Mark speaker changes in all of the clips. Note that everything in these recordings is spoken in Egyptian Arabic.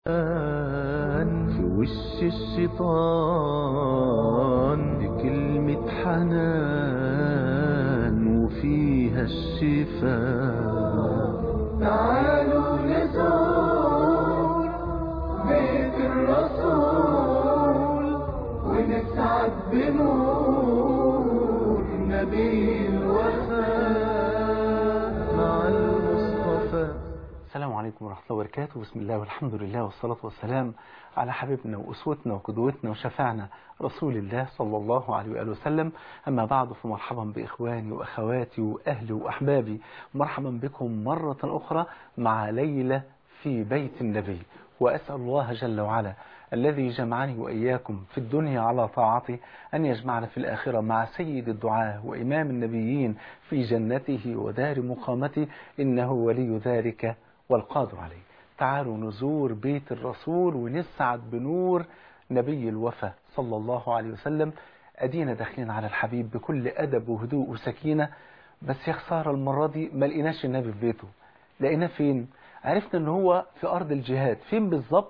Speaker 1: في وش الشيطان بكلمة حنان وفيها الشفاء
Speaker 2: تعالوا نزور بيت الرسول ونسعد بنور نبي الوفاء
Speaker 1: مع المصطفى
Speaker 3: السلام عليكم ورحمة الله وبركاته بسم الله والحمد لله والصلاة والسلام على حبيبنا وأسوتنا وقدوتنا وشفعنا رسول الله صلى الله عليه وآله وسلم أما بعد فمرحبا بإخواني وأخواتي وأهلي وأحبابي مرحبا بكم مرة أخرى مع ليلة في بيت النبي وأسأل الله جل وعلا الذي جمعني وإياكم في الدنيا على طاعته أن يجمعنا في الآخرة مع سيد الدعاء وإمام النبيين في جنته ودار مقامته إنه ولي ذلك والقادر عليه تعالوا نزور بيت الرسول ونسعد بنور نبي الوفا صلى الله عليه وسلم أدينا داخلين على الحبيب بكل أدب وهدوء وسكينة بس يا خسارة المرة دي ما لقيناش النبي في بيته لقيناه فين عرفنا ان هو في أرض الجهاد فين بالظبط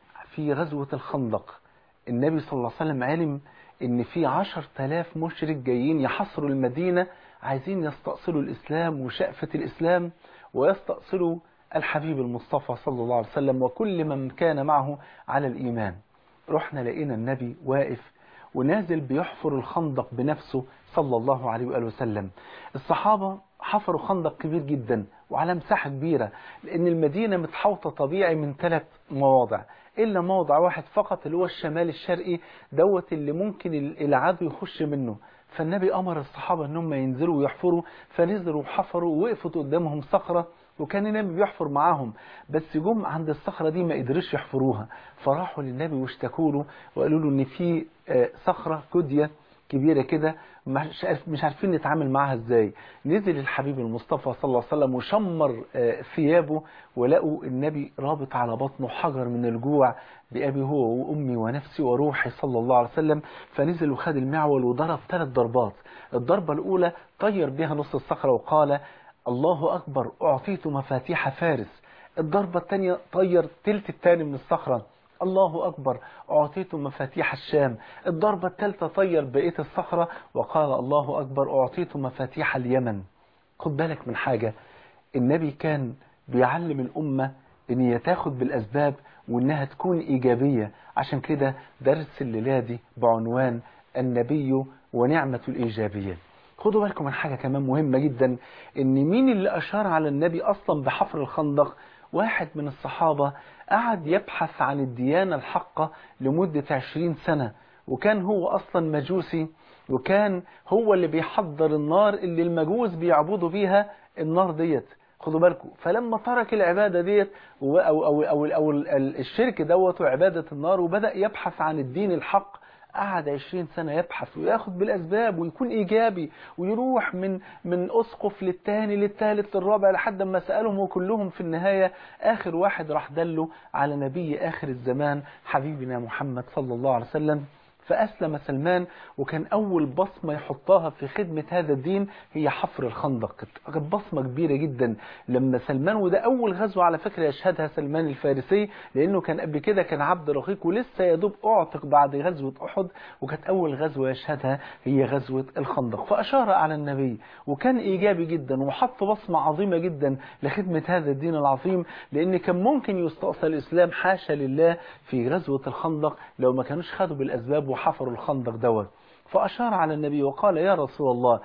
Speaker 3: في غزوة الخندق النبي صلى الله عليه وسلم علم ان في عشر تلاف مشرك جايين يحصروا المدينة عايزين يستأصلوا الإسلام وشأفة الإسلام ويستأصلوا الحبيب المصطفى صلى الله عليه وسلم وكل من كان معه على الإيمان رحنا لقينا النبي واقف ونازل بيحفر الخندق بنفسه صلى الله عليه وآله وسلم الصحابة حفروا خندق كبير جدا وعلى مساحة كبيرة لأن المدينة متحوطة طبيعي من ثلاث مواضع إلا موضع واحد فقط اللي هو الشمال الشرقي دوت اللي ممكن العدو يخش منه فالنبي أمر الصحابة أنهم ينزلوا ويحفروا فنزلوا وحفروا ووقفت قدامهم صخرة وكان النبي بيحفر معاهم بس جم عند الصخرة دي ما قدرش يحفروها فراحوا للنبي واشتكوا له وقالوا له ان في صخرة كدية كبيرة كده مش عارف مش عارفين نتعامل معاها ازاي نزل الحبيب المصطفى صلى الله عليه وسلم وشمر ثيابه ولقوا النبي رابط على بطنه حجر من الجوع بأبي هو وأمي ونفسي وروحي صلى الله عليه وسلم فنزل وخد المعول وضرب ثلاث ضربات الضربة الأولى طير بها نص الصخرة وقال الله أكبر أعطيت مفاتيح فارس الضربة الثانية طير تلت الثاني من الصخرة الله أكبر أعطيت مفاتيح الشام الضربة الثالثة طير بقية الصخرة وقال الله أكبر أعطيت مفاتيح اليمن خد بالك من حاجة النبي كان بيعلم الأمة ان هي تاخد بالأسباب وإنها تكون إيجابية عشان كده درس الليلة دي بعنوان النبي ونعمة الإيجابية خدوا بالكم من حاجة كمان مهمة جدا ان مين اللي اشار على النبي اصلا بحفر الخندق واحد من الصحابة قعد يبحث عن الديانة الحقة لمدة عشرين سنة وكان هو اصلا مجوسي وكان هو اللي بيحضر النار اللي المجوس بيعبدوا بيها النار ديت خدوا بالكم فلما ترك العبادة ديت أو, أو, أو, أو, أو الشرك دوت وعبادة النار وبدأ يبحث عن الدين الحق قعد 20 سنة يبحث وياخد بالأسباب ويكون إيجابي ويروح من من أسقف للتاني للثالث للرابع لحد ما سألهم وكلهم في النهاية آخر واحد راح دله على نبي آخر الزمان حبيبنا محمد صلى الله عليه وسلم فأسلم سلمان وكان أول بصمة يحطها في خدمة هذا الدين هي حفر الخندق كانت بصمة كبيرة جدا لما سلمان وده أول غزوة على فكرة يشهدها سلمان الفارسي لأنه كان قبل كده كان عبد رقيق ولسه يدوب أعتق بعد غزوة أحد وكانت أول غزوة يشهدها هي غزوة الخندق فأشار على النبي وكان إيجابي جدا وحط بصمة عظيمة جدا لخدمة هذا الدين العظيم لأن كان ممكن يستأصل الإسلام حاشا لله في غزوة الخندق لو ما كانوش خدوا بالأسباب وحفروا الخندق دوت فأشار على النبي وقال يا رسول الله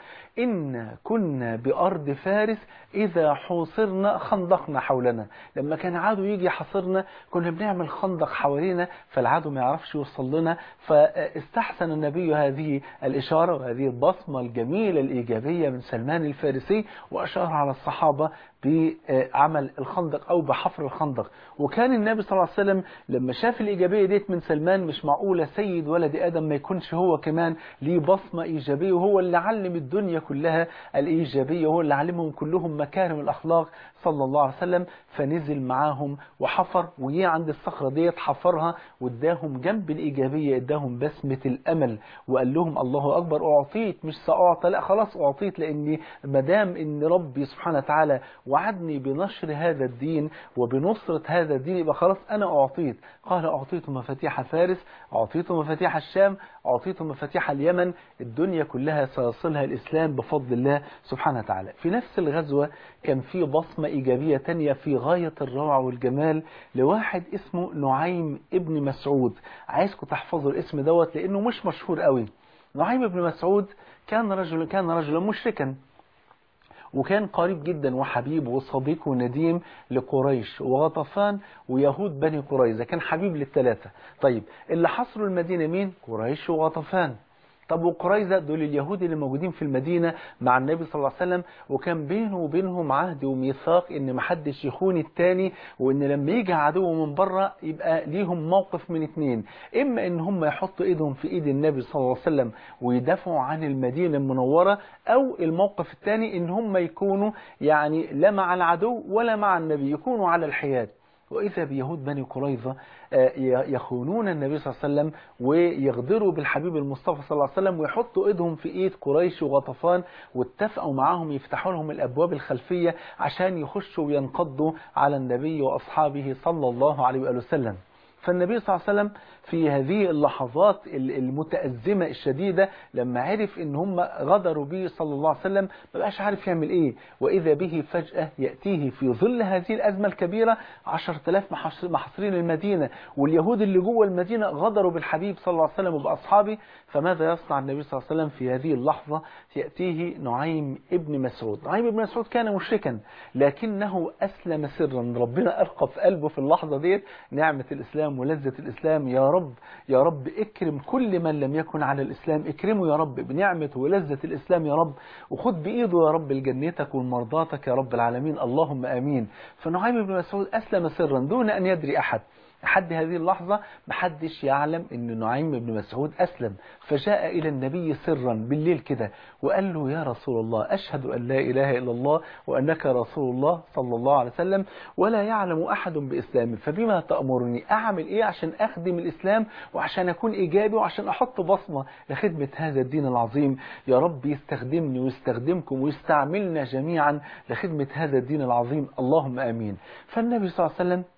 Speaker 3: إن كنا بأرض فارس إذا حوصرنا خندقنا حولنا لما كان عدو يجي يحاصرنا كنا بنعمل خندق حوالينا فالعدو ما يعرفش يوصل لنا فاستحسن النبي هذه الإشارة وهذه البصمة الجميلة الإيجابية من سلمان الفارسي وأشار على الصحابة بعمل الخندق أو بحفر الخندق وكان النبي صلى الله عليه وسلم لما شاف الإيجابية ديت من سلمان مش معقولة سيد ولد آدم ما يكونش هو كمان ليه بصمة إيجابية وهو اللي علم الدنيا كلها الإيجابية وهو اللي علمهم كلهم مكارم الأخلاق صلى الله عليه وسلم فنزل معاهم وحفر وجي عند الصخرة ديت حفرها واداهم جنب الإيجابية اداهم بسمة الأمل وقال لهم الله أكبر أعطيت مش سأعطى لا خلاص أعطيت لأني مدام إن ربي سبحانه وتعالى وعدني بنشر هذا الدين وبنصرة هذا الدين يبقى خلاص أنا أعطيت قال أعطيت مفاتيح فارس أعطيت مفاتيح الشام أعطيت مفاتيح اليمن الدنيا كلها سيصلها الإسلام بفضل الله سبحانه وتعالى في نفس الغزوة كان في بصمة إيجابية تانية في غاية الروعة والجمال لواحد اسمه نعيم ابن مسعود عايزكم تحفظوا الاسم دوت لأنه مش مشهور قوي نعيم ابن مسعود كان رجل كان رجلا مشركا وكان قريب جدا وحبيب وصديق ونديم لقريش وغطفان ويهود بني قريظة كان حبيب للثلاثة طيب اللي حصروا المدينة مين قريش وغطفان طب وقريظة دول اليهود اللي موجودين في المدينة مع النبي صلى الله عليه وسلم وكان بينه وبينهم عهد وميثاق ان محدش يخون التاني وان لما يجي عدو من بره يبقى ليهم موقف من اتنين اما ان هم يحطوا ايدهم في ايد النبي صلى الله عليه وسلم ويدافعوا عن المدينة المنورة او الموقف الثاني ان هم يكونوا يعني لا مع العدو ولا مع النبي يكونوا على الحياد وإذا بيهود بني قريظة يخونون النبي صلى الله عليه وسلم ويغدروا بالحبيب المصطفى صلى الله عليه وسلم ويحطوا ايدهم في ايد قريش وغطفان واتفقوا معاهم يفتحوا لهم الابواب الخلفية عشان يخشوا وينقضوا على النبي واصحابه صلى الله عليه وآله وسلم فالنبي صلى الله عليه وسلم في هذه اللحظات المتأزمة الشديدة لما عرف ان هم غدروا به صلى الله عليه وسلم ما بقاش عارف يعمل ايه وإذا به فجأة يأتيه في ظل هذه الأزمة الكبيرة عشرة آلاف محاصرين المدينة واليهود اللي جوه المدينة غدروا بالحبيب صلى الله عليه وسلم وبأصحابه فماذا يصنع النبي صلى الله عليه وسلم في هذه اللحظة يأتيه نعيم ابن مسعود نعيم ابن مسعود كان مشركا لكنه أسلم سرا ربنا ألقى في قلبه في اللحظة ديت نعمة الإسلام ولذة الإسلام يا رب يا رب اكرم كل من لم يكن على الإسلام اكرمه يا رب بنعمة ولذة الإسلام يا رب وخد بإيده يا رب لجنتك والمرضاتك يا رب العالمين اللهم آمين فنعيم بن مسعود أسلم سرا دون أن يدري أحد لحد هذه اللحظة محدش يعلم ان نعيم بن مسعود أسلم فجاء إلى النبي سرا بالليل كده وقال له يا رسول الله أشهد أن لا إله إلا الله وأنك رسول الله صلى الله عليه وسلم ولا يعلم أحد بإسلامي فبما تأمرني أعمل إيه عشان أخدم الإسلام وعشان أكون إيجابي وعشان أحط بصمة لخدمة هذا الدين العظيم يا رب يستخدمني ويستخدمكم ويستعملنا جميعا لخدمة هذا الدين العظيم اللهم آمين فالنبي صلى الله عليه وسلم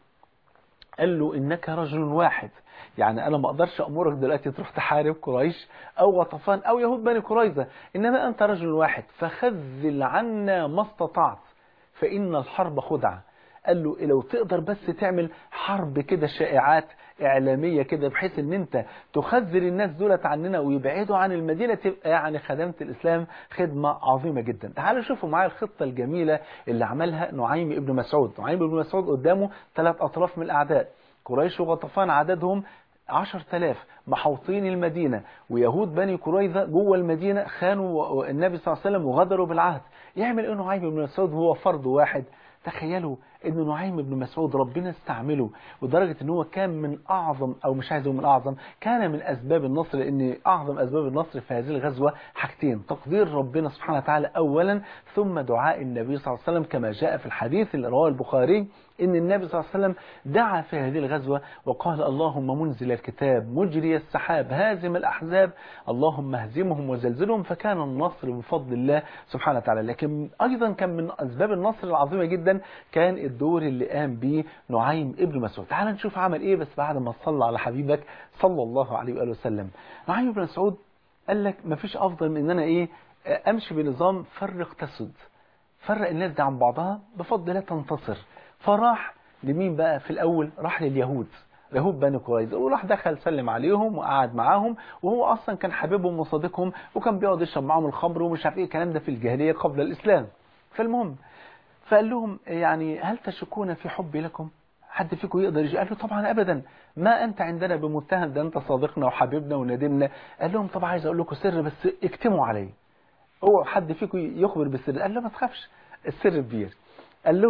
Speaker 3: قال له إنك رجل واحد يعني أنا ما أقدرش أمرك دلوقتي تروح تحارب قريش أو غطفان أو يهود بني قريظة إنما أنت رجل واحد فخذل عنا ما استطعت فإن الحرب خدعة قال له لو تقدر بس تعمل حرب كده شائعات إعلامية كده بحيث ان انت تخذل الناس دولت عننا ويبعدوا عن المدينة تبقى يعني خدمت الإسلام خدمة عظيمة جدا تعالوا شوفوا معايا الخطة الجميلة اللي عملها نعيم ابن مسعود نعيم ابن مسعود قدامه ثلاث أطراف من الأعداء قريش وغطفان عددهم عشر تلاف محوطين المدينة ويهود بني قريظة جوه المدينة خانوا النبي صلى الله عليه وسلم وغدروا بالعهد يعمل ايه نعيم بن مسعود هو فرد واحد تخيلوا ان نعيم بن مسعود ربنا استعمله ودرجة ان هو كان من اعظم او مش عايز من اعظم كان من اسباب النصر لان اعظم اسباب النصر في هذه الغزوة حاجتين تقدير ربنا سبحانه وتعالى اولا ثم دعاء النبي صلى الله عليه وسلم كما جاء في الحديث اللي رواه البخاري ان النبي صلى الله عليه وسلم دعا في هذه الغزوة وقال اللهم منزل الكتاب مجري السحاب هازم الاحزاب اللهم اهزمهم وزلزلهم فكان النصر بفضل الله سبحانه وتعالى لكن ايضا كان من اسباب النصر العظيمة جدا كان الدور اللي قام به نعيم ابن مسعود تعال نشوف عمل ايه بس بعد ما صلى على حبيبك صلى الله عليه وآله وسلم نعيم ابن مسعود قال لك مفيش افضل من ان انا ايه امشي بنظام فرق تسد فرق الناس دي عن بعضها بفضل الله تنتصر فراح لمين بقى في الاول راح لليهود يهود بني قريظه وراح دخل سلم عليهم وقعد معاهم وهو اصلا كان حبيبهم وصديقهم وكان بيقعد يشرب معاهم الخمر ومش عارف ايه الكلام ده في الجاهليه قبل الاسلام فالمهم فقال لهم يعني هل تشكون في حبي لكم حد فيكم يقدر يجي قال له طبعا ابدا ما انت عندنا بمتهم ده انت صادقنا وحبيبنا وندمنا قال لهم طبعا عايز اقول لكم سر بس اكتموا عليه هو حد فيكم يخبر بالسر قال له ما تخافش السر كبير قال لهم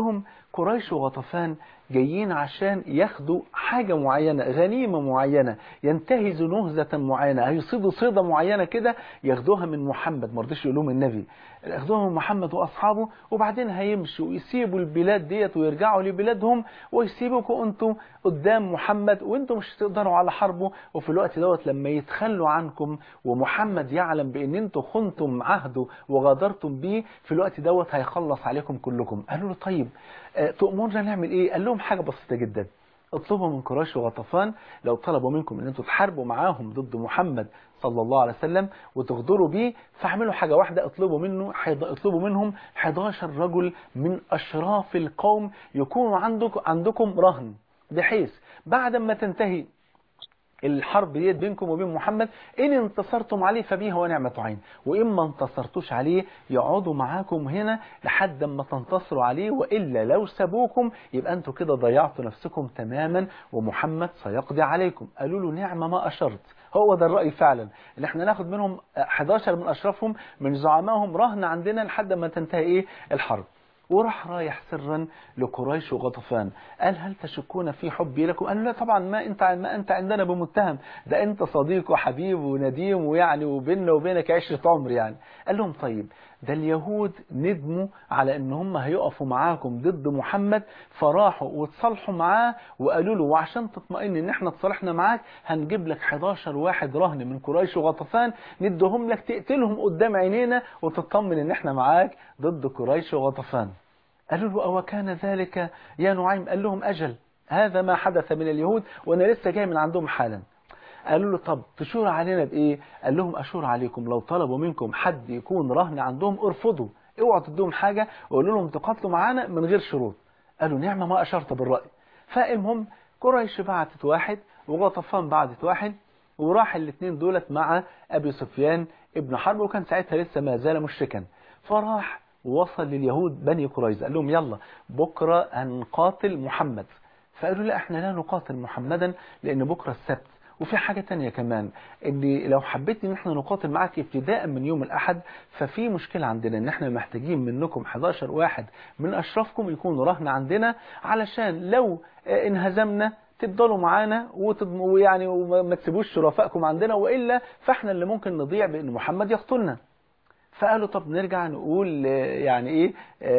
Speaker 3: قريش وغطفان جايين عشان ياخدوا حاجة معينة غنيمة معينة ينتهزوا نهزة معينة هيصيدوا صيدة معينة كده ياخدوها من محمد ما رضيش يقولوا من النبي ياخدوها من محمد وأصحابه وبعدين هيمشوا ويسيبوا البلاد ديت ويرجعوا لبلادهم ويسيبوكوا انتوا قدام محمد وانتوا مش هتقدروا على حربه وفي الوقت دوت لما يتخلوا عنكم ومحمد يعلم بان انتوا خنتم عهده وغادرتم بيه في الوقت دوت هيخلص عليكم كلكم قالوا له طيب آه، تؤمرنا نعمل ايه قال لهم حاجة بسيطة جدا اطلبوا من قريش وغطفان لو طلبوا منكم ان انتوا تحاربوا معاهم ضد محمد صلى الله عليه وسلم وتغدروا بيه فاعملوا حاجة واحدة اطلبوا منه حض... اطلبوا منهم 11 رجل من اشراف القوم يكونوا عندكم عندكم رهن بحيث بعد ما تنتهي الحرب ديت بينكم وبين محمد إن انتصرتم عليه فبيها ونعمة عين وإن ما انتصرتوش عليه يقعدوا معاكم هنا لحد ما تنتصروا عليه وإلا لو سابوكم يبقى أنتوا كده ضيعتوا نفسكم تماما ومحمد سيقضي عليكم قالوا له نعمة ما أشرت هو ده الرأي فعلا ان احنا ناخد منهم 11 من أشرفهم من زعمائهم رهن عندنا لحد ما تنتهي إيه الحرب وراح رايح سرا لقريش وغطفان قال هل تشكون في حبي لكم قالوا لا طبعا ما انت ما انت عندنا بمتهم ده انت صديق وحبيب ونديم ويعني وبيننا وبينك عشرة عمر يعني قال لهم طيب ده اليهود ندموا على ان هم هيقفوا معاكم ضد محمد فراحوا وتصالحوا معاه وقالوا له وعشان تطمئن ان احنا اتصالحنا معاك هنجيب لك 11 واحد رهن من قريش وغطفان ندهم لك تقتلهم قدام عينينا وتطمن ان احنا معاك ضد قريش وغطفان قالوا له أو كان ذلك يا نعيم قال لهم أجل هذا ما حدث من اليهود وأنا لسه جاي من عندهم حالا قالوا له طب تشور علينا بإيه قال لهم أشور عليكم لو طلبوا منكم حد يكون رهن عندهم ارفضوا اوعوا تدوهم حاجة وقولوا لهم تقاتلوا معانا من غير شروط قالوا نعمة ما أشرت بالرأي فالمهم قريش بعتت واحد وغطفان بعتت واحد وراح الاثنين دولت مع أبي سفيان ابن حرب وكان ساعتها لسه ما زال مشركا فراح ووصل لليهود بني قريظة قال لهم يلا بكرة هنقاتل محمد فقالوا لا احنا لا نقاتل محمدا لان بكرة السبت وفي حاجة تانية كمان ان لو حبيت ان احنا نقاتل معك ابتداء من يوم الاحد ففي مشكلة عندنا ان احنا محتاجين منكم 11 واحد من اشرافكم يكونوا رهن عندنا علشان لو انهزمنا تفضلوا معانا ويعني وما تسيبوش شرفائكم عندنا والا فاحنا اللي ممكن نضيع بان محمد يقتلنا فقالوا طب نرجع نقول يعني ايه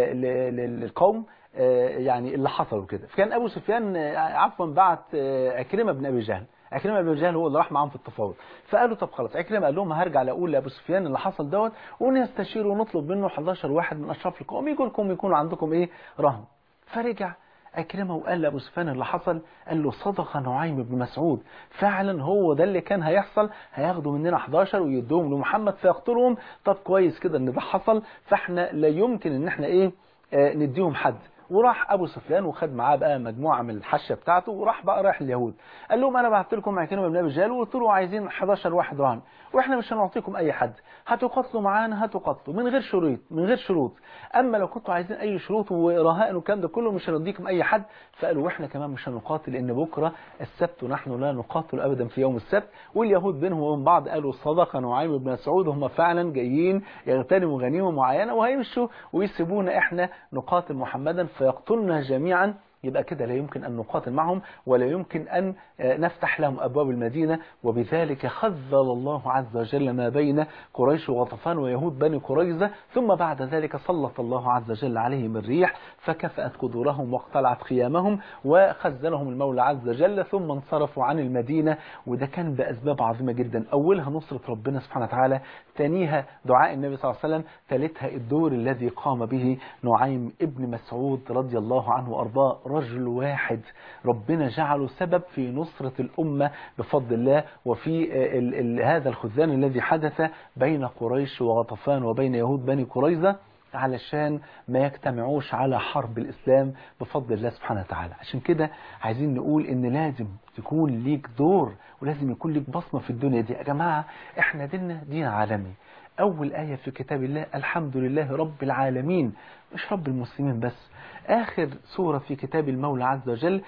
Speaker 3: للقوم يعني اللي حصل كده فكان ابو سفيان عفوا بعت عكرمه بن ابي جهل عكرمه بن ابي جهل هو اللي راح معاهم في التفاوض فقالوا طب خلاص عكرمه قال لهم هرجع لاقول لابو سفيان اللي حصل دوت ونستشير ونطلب منه 11 واحد من اشراف القوم يجوا لكم يكونوا عندكم ايه رهن فرجع أكرمه وقال لأبو سفيان اللي حصل قال له صدق نعيم بن مسعود فعلا هو ده اللي كان هيحصل هياخدوا مننا 11 ويدوهم لمحمد فيقتلهم طب كويس كده ان ده حصل فاحنا لا يمكن ان احنا ايه آه نديهم حد وراح ابو سفيان وخد معاه بقى مجموعه من الحشه بتاعته وراح بقى رايح اليهود قال لهم انا بعت لكم عكرمه بن ابي جهل وقلت له عايزين 11 واحد رهن واحنا مش هنعطيكم اي حد هتقاتلوا معانا هتقاتلوا من غير شروط من غير شروط اما لو كنتوا عايزين اي شروط ورهائن والكلام ده كله مش هنديكم اي حد فقالوا واحنا كمان مش هنقاتل لان بكره السبت ونحن لا نقاتل ابدا في يوم السبت واليهود بينهم وبين بعض قالوا صدق نعيم بن مسعود هم فعلا جايين يغتنموا غنيمه معينه وهيمشوا ويسيبونا احنا نقاتل محمدا فيقتلنا جميعا يبقى كده لا يمكن أن نقاتل معهم ولا يمكن أن نفتح لهم أبواب المدينة وبذلك خذل الله عز وجل ما بين قريش وغطفان ويهود بني قريظة ثم بعد ذلك سلط الله عز وجل عليهم الريح فكفأت قدورهم واقتلعت خيامهم وخذلهم المولى عز وجل ثم انصرفوا عن المدينة وده كان بأسباب عظيمة جدا أولها نصرة ربنا سبحانه وتعالى ثانيها دعاء النبي صلى الله عليه وسلم ثالثها الدور الذي قام به نعيم ابن مسعود رضي الله عنه وأرضاه رجل واحد ربنا جعله سبب في نصرة الأمة بفضل الله وفي ال ال هذا الخذلان الذي حدث بين قريش وغطفان وبين يهود بني قريظة علشان ما يجتمعوش على حرب الإسلام بفضل الله سبحانه وتعالى عشان كده عايزين نقول إن لازم تكون ليك دور ولازم يكون ليك بصمة في الدنيا دي يا جماعة احنا ديننا دين عالمي أول آية في كتاب الله الحمد لله رب العالمين مش رب المسلمين بس آخر سورة في كتاب المولى عز وجل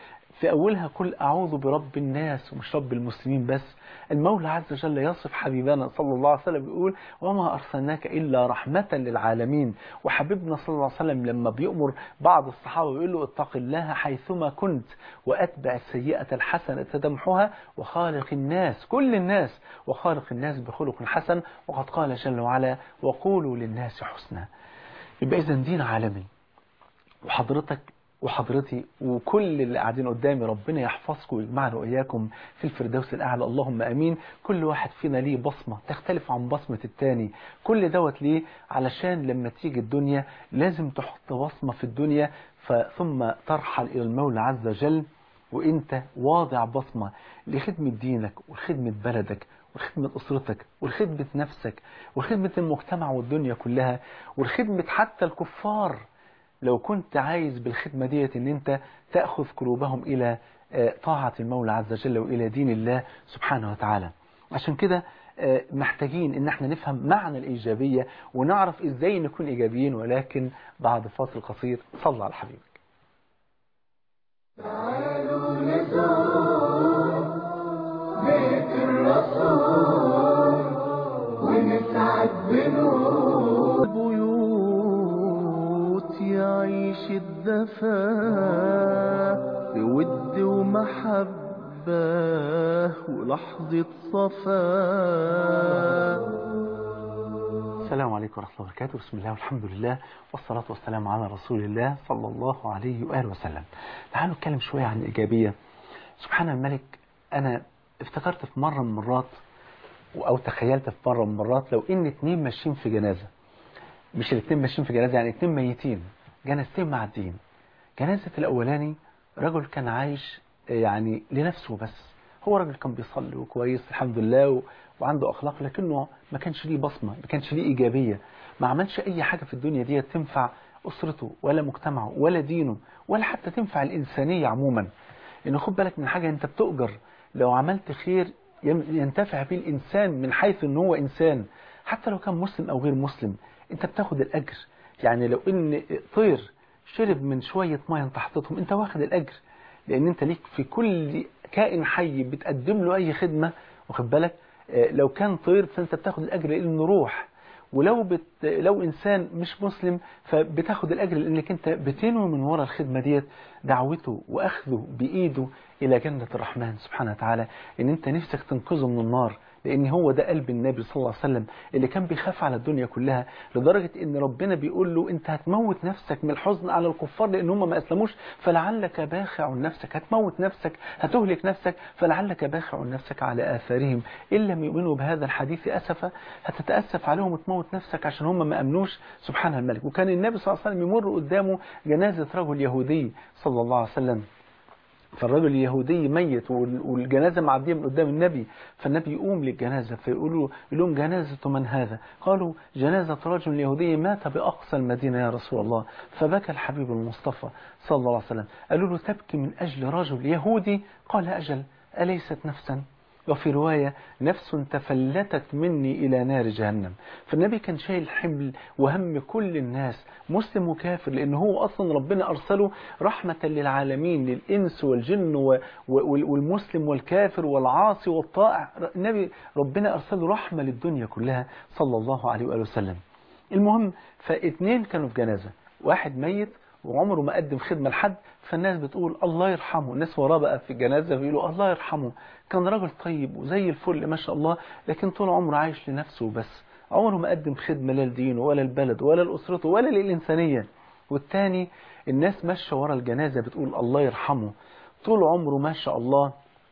Speaker 3: في أولها قل أعوذ برب الناس ومش رب المسلمين بس المولى عز وجل يصف حبيبنا صلى الله عليه وسلم يقول وما أرسلناك إلا رحمة للعالمين وحبيبنا صلى الله عليه وسلم لما بيأمر بعض الصحابة بيقول له اتق الله حيثما كنت وأتبع السيئة الحسنة تدمحها وخالق الناس كل الناس وخالق الناس بخلق حسن وقد قال جل وعلا وقولوا للناس حسنا يبقى إذا دين عالمي وحضرتك وحضرتي وكل اللي قاعدين قدامي ربنا يحفظكم ويجمعنا وإياكم في الفردوس الأعلى اللهم أمين كل واحد فينا ليه بصمة تختلف عن بصمة التاني كل دوت ليه علشان لما تيجي الدنيا لازم تحط بصمة في الدنيا ثم ترحل إلى المولى عز وجل وانت واضع بصمة لخدمة دينك وخدمة بلدك وخدمة أسرتك وخدمة نفسك وخدمة المجتمع والدنيا كلها وخدمة حتى الكفار لو كنت عايز بالخدمة ديت ان انت تأخذ قلوبهم الى طاعة المولى عز وجل والى دين الله سبحانه وتعالى عشان كده محتاجين ان احنا نفهم معنى الايجابية ونعرف ازاي نكون ايجابيين ولكن بعد فاصل قصير صلى على حبيبك
Speaker 2: تعالوا نزور بيت الرسول ونسعد بنور
Speaker 1: البيوت يعيش الدفا بود ومحبة ولحظة صفا
Speaker 3: السلام عليكم ورحمة الله وبركاته بسم الله والحمد لله والصلاة والسلام على رسول الله صلى الله عليه وآله وسلم تعالوا نتكلم شوية عن الإيجابية سبحان الملك أنا افتكرت في مرة من المرات أو تخيلت في مرة من المرات لو إن اتنين ماشيين في جنازة مش الاتنين ماشيين في جنازة يعني اتنين ميتين جنازتين معديين جنازة الأولاني رجل كان عايش يعني لنفسه بس هو راجل كان بيصلي وكويس الحمد لله و... وعنده أخلاق لكنه ما كانش ليه بصمة ما كانش ليه إيجابية ما عملش أي حاجة في الدنيا دي تنفع أسرته ولا مجتمعه ولا دينه ولا حتى تنفع الإنسانية عموما إنه خد بالك من حاجة أنت بتؤجر لو عملت خير ينتفع به الإنسان من حيث أنه هو إنسان حتى لو كان مسلم أو غير مسلم أنت بتاخد الأجر يعني لو إن طير شرب من شوية مية انت حطيتهم أنت واخد الأجر لأن أنت ليك في كل كائن حي بتقدم له أي خدمة واخد بالك لو كان طير فانت بتاخد الاجر لانه روح ولو بت... لو انسان مش مسلم فبتاخد الاجر لانك انت بتنوي من ورا الخدمه ديت دعوته واخذه بايده الى جنه الرحمن سبحانه وتعالى ان انت نفسك تنقذه من النار لان هو ده قلب النبي صلى الله عليه وسلم اللي كان بيخاف على الدنيا كلها لدرجة ان ربنا بيقول له انت هتموت نفسك من الحزن على الكفار لان هم ما اسلموش فلعلك باخع نفسك هتموت نفسك هتهلك نفسك فلعلك باخع نفسك على آثارهم إن لم يؤمنوا بهذا الحديث أسفا هتتأسف عليهم وتموت نفسك عشان هم ما أمنوش سبحان الملك وكان النبي صلى الله عليه وسلم يمر قدامه جنازة رجل يهودي صلى الله عليه وسلم فالرجل اليهودي ميت والجنازة معدية من قدام النبي فالنبي يقوم للجنازة فيقولوا لهم جنازة من هذا قالوا جنازة رجل يهودي مات بأقصى المدينة يا رسول الله فبكى الحبيب المصطفى صلى الله عليه وسلم قالوا له تبكي من أجل رجل يهودي قال أجل أليست نفسا وفي رواية نفس تفلتت مني إلى نار جهنم فالنبي كان شايل حمل وهم كل الناس مسلم وكافر لأنه هو أصلا ربنا أرسله رحمة للعالمين للإنس والجن والمسلم والكافر والعاصي والطائع النبي ربنا أرسله رحمة للدنيا كلها صلى الله عليه وآله وسلم المهم فاثنين كانوا في جنازة واحد ميت وعمره ما قدم خدمة لحد فالناس بتقول الله يرحمه الناس وراه بقى في الجنازة بيقولوا الله يرحمه كان راجل طيب وزي الفل ما شاء الله لكن طول عمره عايش لنفسه بس عمره ما قدم خدمة لا لدينه ولا البلد ولا لأسرته ولا للإنسانية والتاني الناس ماشية ورا الجنازة بتقول الله يرحمه طول عمره ما شاء الله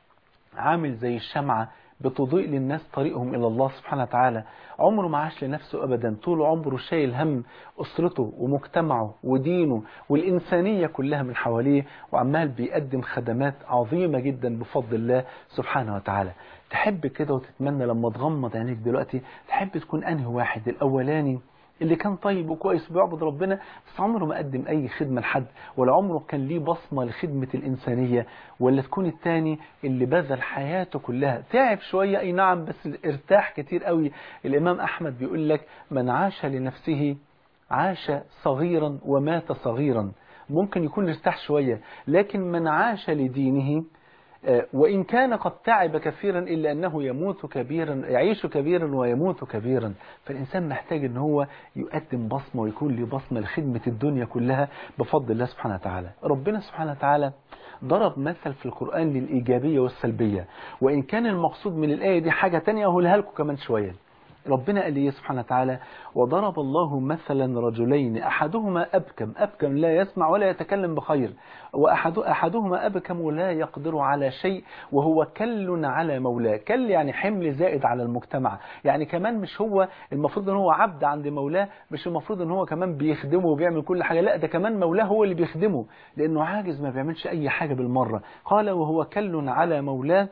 Speaker 3: عامل زي الشمعة بتضيء للناس طريقهم إلى الله سبحانه وتعالى عمره ما عاش لنفسه أبدا طول عمره شايل هم أسرته ومجتمعه ودينه والإنسانية كلها من حواليه وعمال بيقدم خدمات عظيمة جدا بفضل الله سبحانه وتعالى تحب كده وتتمنى لما تغمض عينيك دلوقتي تحب تكون أنهي واحد الأولاني اللي كان طيب وكويس بيعبد ربنا بس عمره ما قدم أي خدمة لحد ولا عمره كان ليه بصمة لخدمة الإنسانية ولا تكون التاني اللي بذل حياته كلها تعب شوية أي نعم بس ارتاح كتير قوي الإمام أحمد بيقول لك من عاش لنفسه عاش صغيرا ومات صغيرا ممكن يكون ارتاح شوية لكن من عاش لدينه آه، وإن كان قد تعب كثيرا إلا أنه يموت كبيرا يعيش كبيرا ويموت كبيرا فالإنسان محتاج أن هو يقدم بصمة ويكون له بصمة لخدمة الدنيا كلها بفضل الله سبحانه وتعالى ربنا سبحانه وتعالى ضرب مثل في القرآن للإيجابية والسلبية وإن كان المقصود من الآية دي حاجة تانية أقولها لكم كمان شوية ربنا قال لي سبحانه وتعالى وضرب الله مثلا رجلين أحدهما أبكم أبكم لا يسمع ولا يتكلم بخير وأحد أحدهما أبكم لا يقدر على شيء وهو كل على مولاه كل يعني حمل زائد على المجتمع يعني كمان مش هو المفروض ان هو عبد عند مولاه مش المفروض ان هو كمان بيخدمه وبيعمل كل حاجة لا ده كمان مولاه هو اللي بيخدمه لأنه عاجز ما بيعملش أي حاجة بالمرة قال وهو كل على مولاه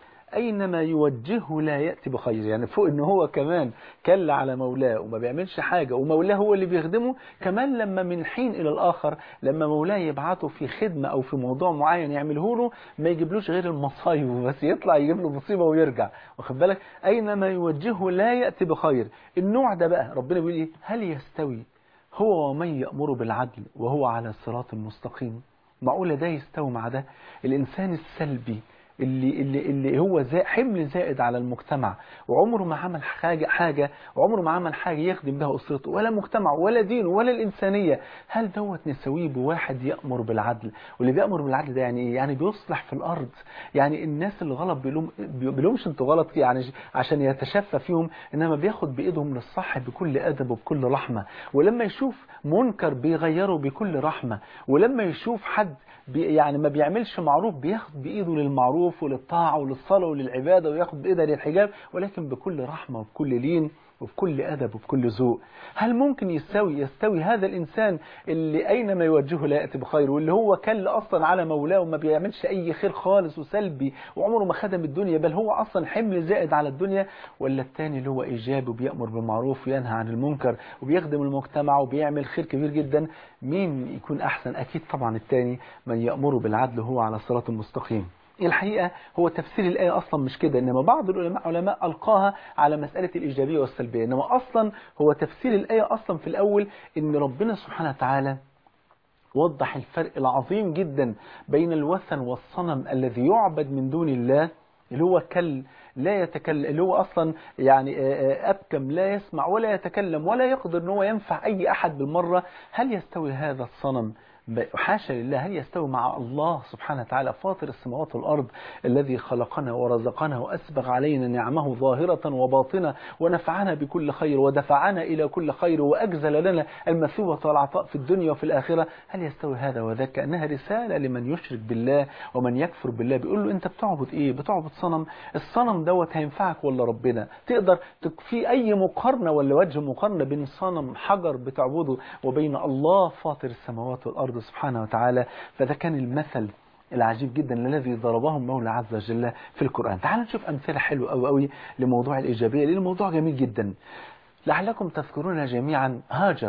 Speaker 3: أينما يوجهه لا يأتي بخير يعني فوق ان هو كمان كل على مولاه وما بيعملش حاجة ومولاه هو اللي بيخدمه كمان لما من حين إلى الآخر لما مولاه يبعته في خدمة أو في موضوع معين يعمله له ما يجيبلوش غير المصايب بس يطلع يجيب له مصيبة ويرجع واخد بالك أينما يوجهه لا يأتي بخير النوع ده بقى ربنا بيقول إيه هل يستوي هو ومن يأمر بالعدل وهو على صراط مستقيم معقولة ده يستوي مع ده الإنسان السلبي اللي اللي اللي هو زي حمل زائد على المجتمع وعمره ما عمل حاجه حاجه وعمره ما عمل حاجه يخدم بها اسرته ولا مجتمع ولا دين ولا الانسانيه هل دوت نسويه بواحد يامر بالعدل واللي بيامر بالعدل ده يعني ايه يعني بيصلح في الارض يعني الناس اللي غلط بيلوم بيلومش انتوا غلط يعني عشان يتشفى فيهم انما بياخد بايدهم للصح بكل ادب وبكل رحمه ولما يشوف منكر بيغيره بكل رحمه ولما يشوف حد بي يعني ما بيعملش معروف بياخد بايده للمعروف وللطاعه وللصلاه وللعباده وياخد بايده للحجاب ولكن بكل رحمه وبكل لين وبكل أدب وبكل ذوق هل ممكن يستوي يستوي هذا الإنسان اللي أينما يوجهه لا يأتي بخير واللي هو كل أصلا على مولاه وما بيعملش أي خير خالص وسلبي وعمره ما خدم الدنيا بل هو أصلا حمل زائد على الدنيا ولا التاني اللي هو إيجابي وبيأمر بالمعروف وينهى عن المنكر وبيخدم المجتمع وبيعمل خير كبير جدا مين يكون أحسن أكيد طبعا التاني من يأمر بالعدل هو على صراط مستقيم الحقيقة هو تفسير الآية أصلا مش كده إنما بعض العلماء علماء ألقاها على مسألة الإيجابية والسلبية إنما أصلا هو تفسير الآية أصلا في الأول إن ربنا سبحانه وتعالى وضح الفرق العظيم جدا بين الوثن والصنم الذي يعبد من دون الله اللي هو كل لا يتكلم اللي هو اصلا يعني ابكم لا يسمع ولا يتكلم ولا يقدر ان هو ينفع اي احد بالمره هل يستوي هذا الصنم حاشا لله هل يستوي مع الله سبحانه وتعالى فاطر السماوات والأرض الذي خلقنا ورزقنا وأسبغ علينا نعمه ظاهرة وباطنة ونفعنا بكل خير ودفعنا إلى كل خير وأجزل لنا المثوبة والعطاء في الدنيا وفي الآخرة هل يستوي هذا وذاك كأنها رسالة لمن يشرك بالله ومن يكفر بالله بيقول له أنت بتعبد إيه بتعبد صنم الصنم دوت هينفعك ولا ربنا تقدر في أي مقارنة ولا وجه مقارنة بين صنم حجر بتعبده وبين الله فاطر السماوات والأرض سبحانه وتعالى فده كان المثل العجيب جدا الذي ضربه المولى عز وجل في القرآن تعالوا نشوف أمثلة حلوة أوي أوي لموضوع الإيجابية لأن الموضوع جميل جدا لعلكم تذكرون جميعا هاجر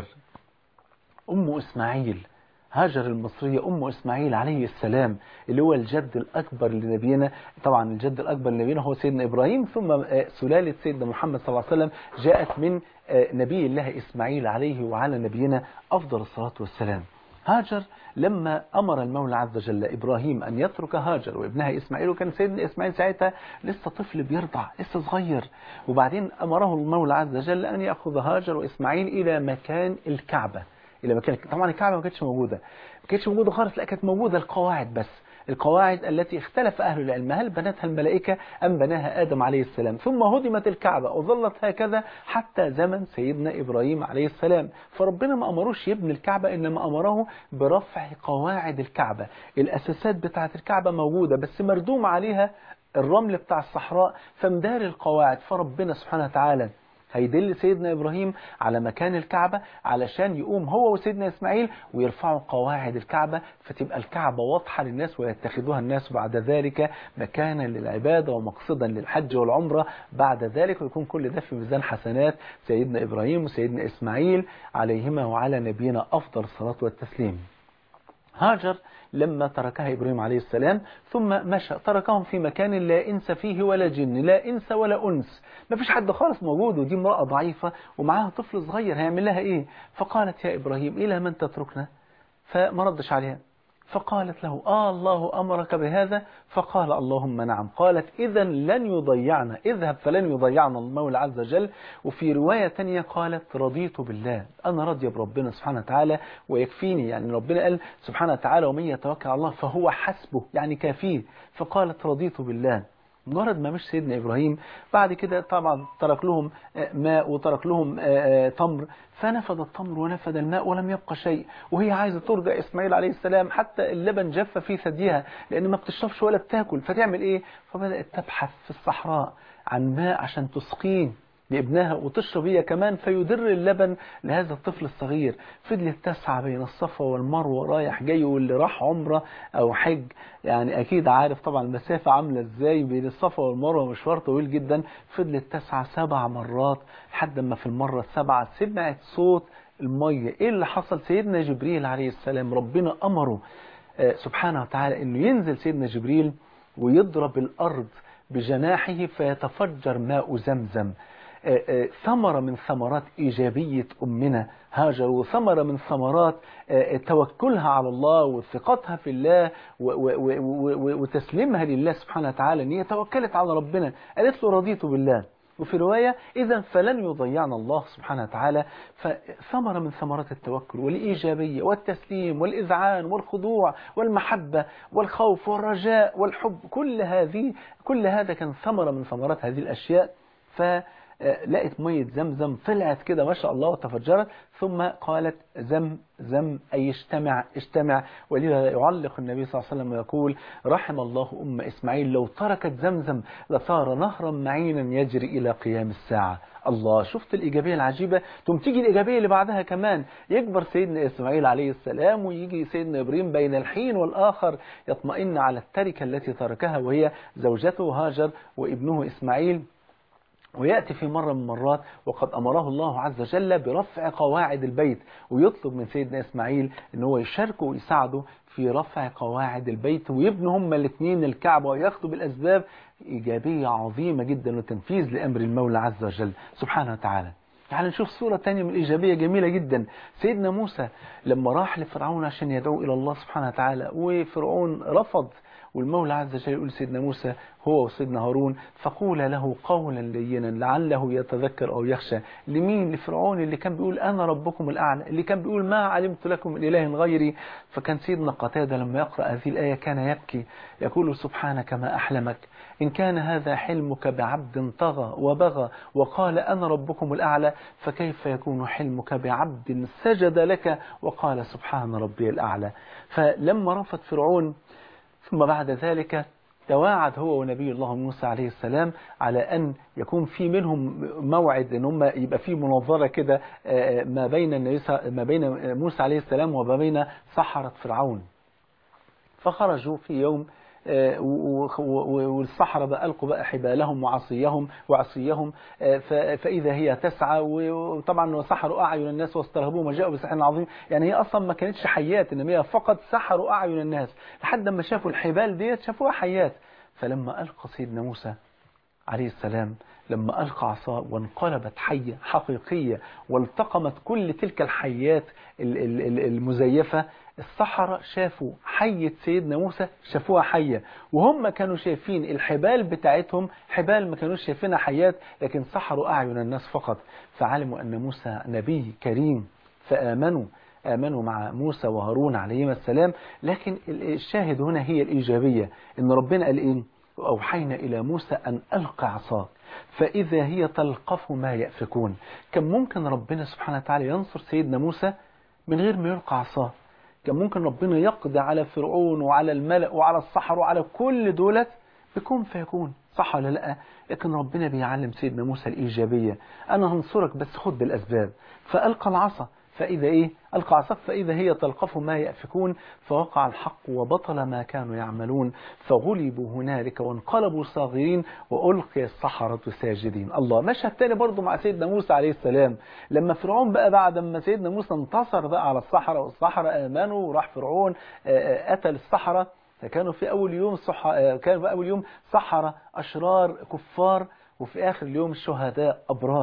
Speaker 3: أم إسماعيل هاجر المصرية أم إسماعيل عليه السلام اللي هو الجد الأكبر لنبينا طبعا الجد الأكبر لنبينا هو سيدنا إبراهيم ثم سلالة سيدنا محمد صلى الله عليه وسلم جاءت من نبي الله إسماعيل عليه وعلى نبينا أفضل الصلاة والسلام هاجر لما أمر المولى عز وجل إبراهيم أن يترك هاجر وابنها إسماعيل وكان سيدنا إسماعيل ساعتها لسه طفل بيرضع لسه صغير وبعدين أمره المولى عز وجل أن يأخذ هاجر وإسماعيل إلى مكان الكعبة إلى مكان طبعا الكعبة ما كانتش موجودة ما كانتش موجودة خالص لا كانت موجودة القواعد بس القواعد التي اختلف أهل العلم هل بنتها الملائكة أم بناها آدم عليه السلام ثم هدمت الكعبة وظلت هكذا حتى زمن سيدنا إبراهيم عليه السلام فربنا ما أمروش يبني الكعبة إنما أمره برفع قواعد الكعبة الأساسات بتاعة الكعبة موجودة بس مردوم عليها الرمل بتاع الصحراء فمدار القواعد فربنا سبحانه وتعالى هيدل سيدنا إبراهيم على مكان الكعبة علشان يقوم هو وسيدنا إسماعيل ويرفعوا قواعد الكعبة فتبقى الكعبة واضحة للناس ويتخذوها الناس بعد ذلك مكانا للعبادة ومقصدا للحج والعمرة بعد ذلك ويكون كل ده في ميزان حسنات سيدنا إبراهيم وسيدنا إسماعيل عليهما وعلى نبينا أفضل الصلاة والتسليم هاجر لما تركها إبراهيم عليه السلام ثم مشى تركهم في مكان لا إنس فيه ولا جن لا إنس ولا أنس ما فيش حد خالص موجود ودي امرأة ضعيفة ومعاها طفل صغير هيعمل لها إيه فقالت يا إبراهيم إلى من تتركنا فما ردش عليها فقالت له آه الله أمرك بهذا فقال اللهم نعم قالت إذا لن يضيعنا اذهب فلن يضيعنا المولى عز وجل وفي رواية تانية قالت رضيت بالله أنا راضية بربنا سبحانه وتعالى ويكفيني يعني ربنا قال سبحانه وتعالى ومن يتوكل على الله فهو حسبه يعني كافيه فقالت رضيت بالله مجرد ما مش سيدنا إبراهيم بعد كده طبعا ترك لهم ماء وترك لهم تمر فنفد التمر ونفد الماء ولم يبقى شيء وهي عايزة ترجع إسماعيل عليه السلام حتى اللبن جف في ثديها لأن ما بتشربش ولا بتاكل فتعمل إيه فبدأت تبحث في الصحراء عن ماء عشان تسقيه لابنها وتشرب هي كمان فيدر اللبن لهذا الطفل الصغير فضلت تسعى بين الصفا والمروه رايح جاي واللي راح عمره او حج يعني اكيد عارف طبعا المسافه عامله ازاي بين الصفا والمروه مشوار طويل جدا فضلت تسعى سبع مرات لحد ما في المره السابعه سمعت صوت الميه ايه اللي حصل سيدنا جبريل عليه السلام ربنا امره سبحانه وتعالى انه ينزل سيدنا جبريل ويضرب الارض بجناحه فيتفجر ماء زمزم ثمرة من ثمرات إيجابية أمنا هاجر وثمرة من ثمرات توكلها على الله وثقتها في الله وتسليمها لله سبحانه وتعالى أن هي توكلت على ربنا قالت له رضيت بالله وفي رواية إذا فلن يضيعنا الله سبحانه وتعالى فثمرة من ثمرات التوكل والإيجابية والتسليم والإذعان والخضوع والمحبة والخوف والرجاء والحب كل هذه كل هذا كان ثمرة من ثمرات هذه الأشياء ف لقت مية زمزم طلعت كده ما شاء الله وتفجرت ثم قالت زم زم أي اجتمع اجتمع ولذا يعلق النبي صلى الله عليه وسلم ويقول رحم الله أم إسماعيل لو تركت زمزم لصار نهرا معينا يجري إلى قيام الساعة الله شفت الإيجابية العجيبة ثم تيجي الإيجابية اللي بعدها كمان يكبر سيدنا إسماعيل عليه السلام ويجي سيدنا إبراهيم بين الحين والآخر يطمئن على التركة التي تركها وهي زوجته هاجر وابنه إسماعيل ويأتي في مرة من المرات وقد أمره الله عز وجل برفع قواعد البيت ويطلب من سيدنا إسماعيل أن هو يشاركه ويساعده في رفع قواعد البيت ويبنوا هما الاثنين الكعبة وياخدوا بالأسباب إيجابية عظيمة جدا وتنفيذ لأمر المولى عز وجل سبحانه وتعالى تعال نشوف صورة تانية من الإيجابية جميلة جدا سيدنا موسى لما راح لفرعون عشان يدعو إلى الله سبحانه وتعالى وفرعون رفض والمولى عز وجل يقول سيدنا موسى هو وسيدنا هارون فقول له قولا لينا لعله يتذكر أو يخشى لمين لفرعون اللي كان بيقول أنا ربكم الأعلى اللي كان بيقول ما علمت لكم من إله غيري فكان سيدنا قتادة لما يقرأ هذه الآية كان يبكي يقول سبحانك ما أحلمك إن كان هذا حلمك بعبد طغى وبغى وقال أنا ربكم الأعلى فكيف يكون حلمك بعبد سجد لك وقال سبحان ربي الأعلى فلما رفض فرعون ثم بعد ذلك تواعد هو ونبي الله موسى عليه السلام على أن يكون في منهم موعد أن هم يبقى في مناظرة كده ما بين ما بين موسى عليه السلام وما بين سحرة فرعون فخرجوا في يوم والسحرة بقى ألقوا بقى حبالهم وعصيهم وعصيهم فإذا هي تسعى وطبعا سحروا أعين الناس واسترهبوهم وجاءوا بسحر عظيم يعني هي أصلا ما كانتش حيات إنما هي فقط سحروا أعين الناس لحد ما شافوا الحبال ديت شافوها حيات فلما ألقى سيدنا موسى عليه السلام لما ألقى عصاه وانقلبت حية حقيقية والتقمت كل تلك الحيات المزيفة السحرة شافوا حية سيدنا موسى شافوها حية وهم كانوا شايفين الحبال بتاعتهم حبال ما كانوش شايفينها حيات لكن سحروا أعين الناس فقط فعلموا أن موسى نبي كريم فآمنوا آمنوا مع موسى وهارون عليهما السلام لكن الشاهد هنا هي الإيجابية إن ربنا قال إيه وأوحينا إلى موسى أن ألقى عصاك فإذا هي تلقف ما يأفكون كان ممكن ربنا سبحانه وتعالى ينصر سيدنا موسى من غير ما يلقى عصاه كان ممكن ربنا يقضي على فرعون وعلى الملأ وعلى السحر وعلى كل دولت بكون فيكون صح ولا لا لكن ربنا بيعلم سيدنا موسى الإيجابية أنا هنصرك بس خد بالأسباب فألقى العصا فإذا إيه ألقى عصاك فإذا هي تلقف ما يأفكون فوقع الحق وبطل ما كانوا يعملون فغلبوا هنالك وانقلبوا صاغرين وألقي السحرة ساجدين الله مشهد تاني برضه مع سيدنا موسى عليه السلام لما فرعون بقى بعد ما سيدنا موسى انتصر بقى على السحرة والسحرة آمنوا وراح فرعون قتل السحرة فكانوا في أول يوم صح... كانوا في أول يوم سحرة أشرار كفار وفي آخر اليوم شهداء أبرار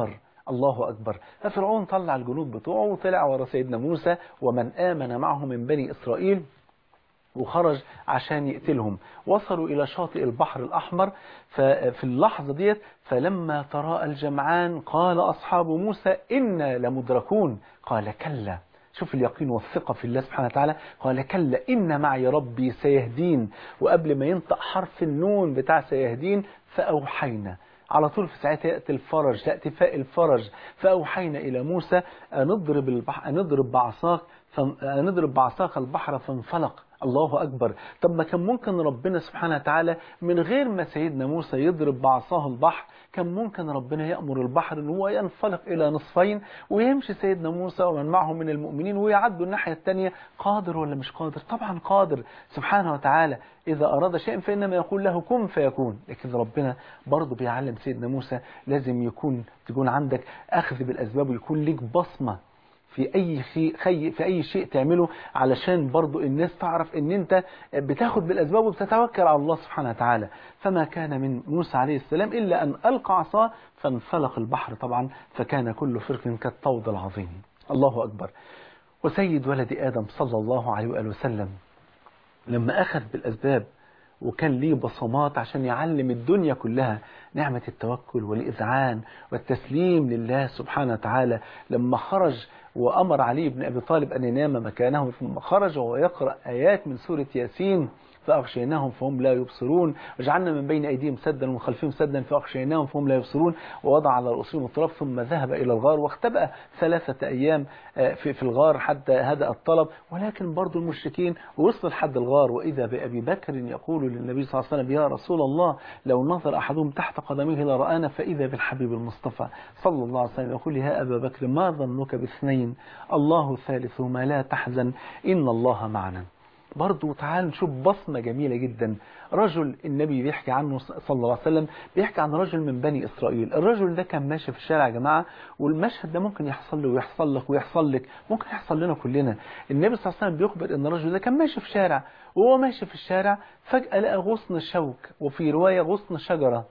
Speaker 3: الله أكبر ففرعون طلع الجنود بتوعه وطلع ورا سيدنا موسى ومن آمن معه من بني إسرائيل وخرج عشان يقتلهم وصلوا إلى شاطئ البحر الأحمر ففي اللحظة ديت فلما تراءى الجمعان قال أصحاب موسى إنا لمدركون قال كلا شوف اليقين والثقة في الله سبحانه وتعالى قال كلا إن معي ربي سيهدين وقبل ما ينطق حرف النون بتاع سيهدين فأوحينا على طول في ساعتها يأتي الفرج تأتي فاء الفرج فأوحينا إلى موسى أن نضرب, البحر أن نضرب بعصاك أن نضرب بعصاك البحر فانفلق الله أكبر طب ما كان ممكن ربنا سبحانه وتعالى من غير ما سيدنا موسى يضرب بعصاه البحر كان ممكن ربنا يأمر البحر ان هو ينفلق إلى نصفين ويمشي سيدنا موسى ومن معه من المؤمنين ويعدوا الناحية الثانية قادر ولا مش قادر طبعا قادر سبحانه وتعالى إذا أراد شيئا فإنما يقول له كن فيكون لكن ربنا برضه بيعلم سيدنا موسى لازم يكون تكون عندك أخذ بالأسباب ويكون ليك بصمة في أي شيء خي في أي شيء تعمله علشان برضو الناس تعرف ان انت بتاخد بالأسباب وبتتوكل على الله سبحانه وتعالى فما كان من موسى عليه السلام إلا أن ألقى عصاه فانفلق البحر طبعا فكان كل فرق كالطود العظيم الله أكبر وسيد ولد آدم صلى الله عليه وآله وسلم لما أخذ بالأسباب وكان ليه بصمات عشان يعلم الدنيا كلها نعمة التوكل والإذعان والتسليم لله سبحانه وتعالى لما خرج وأمر علي بن أبي طالب أن ينام مكانه ثم خرج وهو يقرأ آيات من سورة ياسين فأغشيناهم فهم لا يبصرون وجعلنا من بين أيديهم سدا ومن خلفهم سدا فأغشيناهم فهم لا يبصرون ووضع على رؤوسهم التراب ثم ذهب إلى الغار واختبأ ثلاثة أيام في, في الغار حتى هدأ الطلب ولكن برضو المشركين وصل لحد الغار وإذا بأبي بكر يقول للنبي صلى الله عليه وسلم يا رسول الله لو نظر أحدهم تحت قدميه لرآنا فإذا بالحبيب المصطفى صلى الله عليه وسلم يقول يا أبا بكر ما ظنك باثنين الله ثالثهما لا تحزن إن الله معنا برضو تعال نشوف بصمة جميلة جدا رجل النبي بيحكي عنه صلى الله عليه وسلم بيحكي عن رجل من بني إسرائيل الرجل ده كان ماشي في الشارع يا جماعة والمشهد ده ممكن يحصل له ويحصل لك ويحصل لك ممكن يحصل لنا كلنا النبي صلى الله عليه وسلم بيخبر ان الرجل ده كان ماشي في شارع وهو ماشي في الشارع فجأة لقى غصن شوك وفي رواية غصن شجرة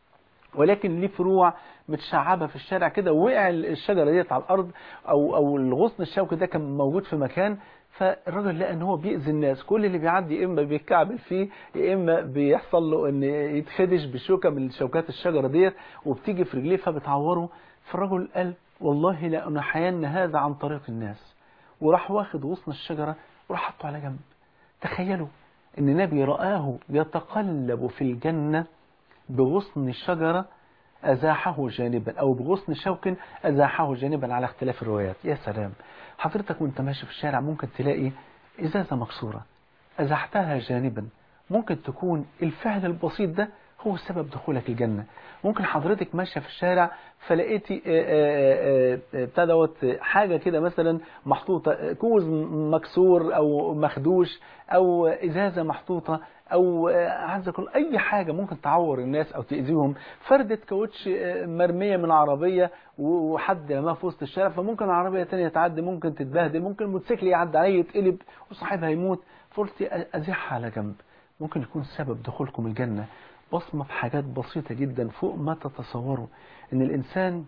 Speaker 3: ولكن ليه فروع متشعبة في الشارع كده وقع الشجرة ديت على الأرض أو, أو الغصن الشوكي ده كان موجود في مكان فالراجل لقى ان هو بيأذي الناس كل اللي بيعدي يا اما بيتكعبل فيه يا اما بيحصل له ان يتخدش بشوكة من شوكات الشجرة ديت وبتيجي في رجليه فبتعوره فالراجل قال والله لأنحين هذا عن طريق الناس وراح واخد غصن الشجرة وراح حطه على جنب تخيلوا ان نبي رآه يتقلب في الجنة بغصن الشجرة أزاحه جانبا أو بغصن شوك أزاحه جانبا على اختلاف الروايات يا سلام حضرتك وانت ماشي في الشارع ممكن تلاقي إزازة مكسورة أزحتها جانبا ممكن تكون الفعل البسيط ده هو سبب دخولك الجنة ممكن حضرتك ماشية في الشارع فلقيتي بتاع دوت حاجة كده مثلا محطوطة كوز مكسور أو مخدوش أو إزازة محطوطة او عايز اقول اي حاجة ممكن تعور الناس او تأذيهم فردة كاوتش مرمية من عربية وحد رماها في وسط الشارع فممكن عربية تانية تعدي ممكن تتبهدل ممكن موتوسيكل يعدي عليه يتقلب وصاحبها يموت فقلت ازيحها على جنب ممكن يكون سبب دخولكم الجنة بصمة في حاجات بسيطة جدا فوق ما تتصوروا ان الانسان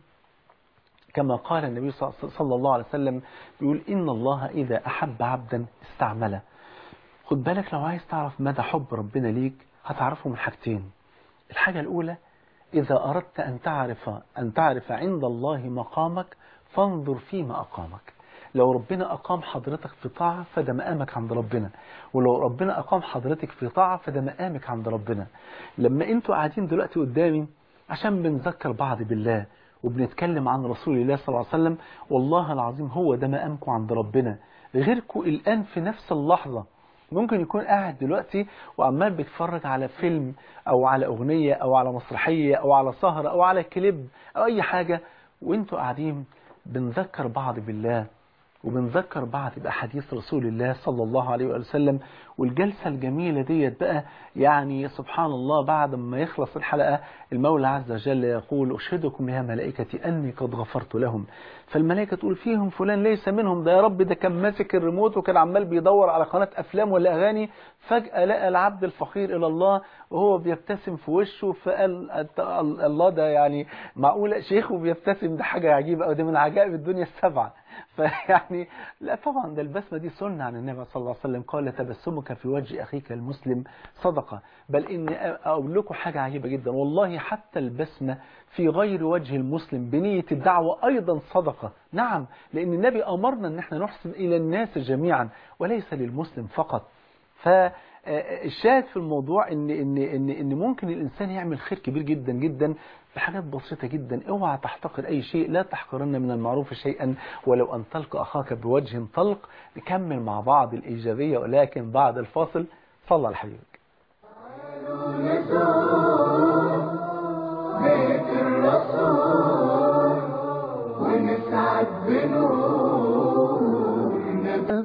Speaker 3: كما قال النبي صلى الله عليه وسلم بيقول إن الله إذا أحب عبدا استعمله خد بالك لو عايز تعرف مدى حب ربنا ليك هتعرفه من حاجتين الحاجة الأولى إذا أردت أن تعرف أن تعرف عند الله مقامك فانظر فيما أقامك لو ربنا أقام حضرتك في طاعة فده مقامك عند ربنا ولو ربنا أقام حضرتك في طاعة فده مقامك عند ربنا لما انتوا قاعدين دلوقتي قدامي عشان بنذكر بعض بالله وبنتكلم عن رسول الله صلى الله عليه وسلم والله العظيم هو ده مقامكم عند ربنا غيركم الآن في نفس اللحظة ممكن يكون قاعد دلوقتي وعمال بيتفرج على فيلم او على اغنية او على مسرحية او على سهرة او على كليب او اي حاجة وانتوا قاعدين بنذكر بعض بالله وبنذكر بعض بأحاديث رسول الله صلى الله عليه وآله وسلم والجلسة الجميلة ديت بقى يعني سبحان الله بعد ما يخلص الحلقة المولى عز وجل يقول أشهدكم يا ملائكتي أني قد غفرت لهم فالملائكة تقول فيهم فلان ليس منهم ده يا رب ده كان ماسك الريموت وكان عمال بيدور على قناة أفلام ولا أغاني فجأة لقى العبد الفقير إلى الله وهو بيبتسم في وشه فقال الله ده يعني معقولة شيخ وبيبتسم ده حاجة عجيبة أو ده من عجائب الدنيا السبعة فيعني لا طبعا ده البسمة دي سنة عن النبي صلى الله عليه وسلم قال تبسمك في وجه أخيك المسلم صدقة بل إن أقول لكم حاجة عجيبة جدا والله حتى البسمة في غير وجه المسلم بنية الدعوة أيضا صدقة نعم لأن النبي أمرنا أن احنا نحسن إلى الناس جميعا وليس للمسلم فقط فالشاهد في الموضوع إن, إن, إن, إن ممكن الإنسان يعمل خير كبير جدا جدا بحاجات بسيطة جدا اوعى تحتقر أي شيء لا تحقرن من المعروف شيئا ولو أن تلقى أخاك بوجه طلق نكمل مع بعض الإيجابية ولكن بعد الفاصل صلى على حبيبك
Speaker 2: بيت الرسول ونسعد بنور نبي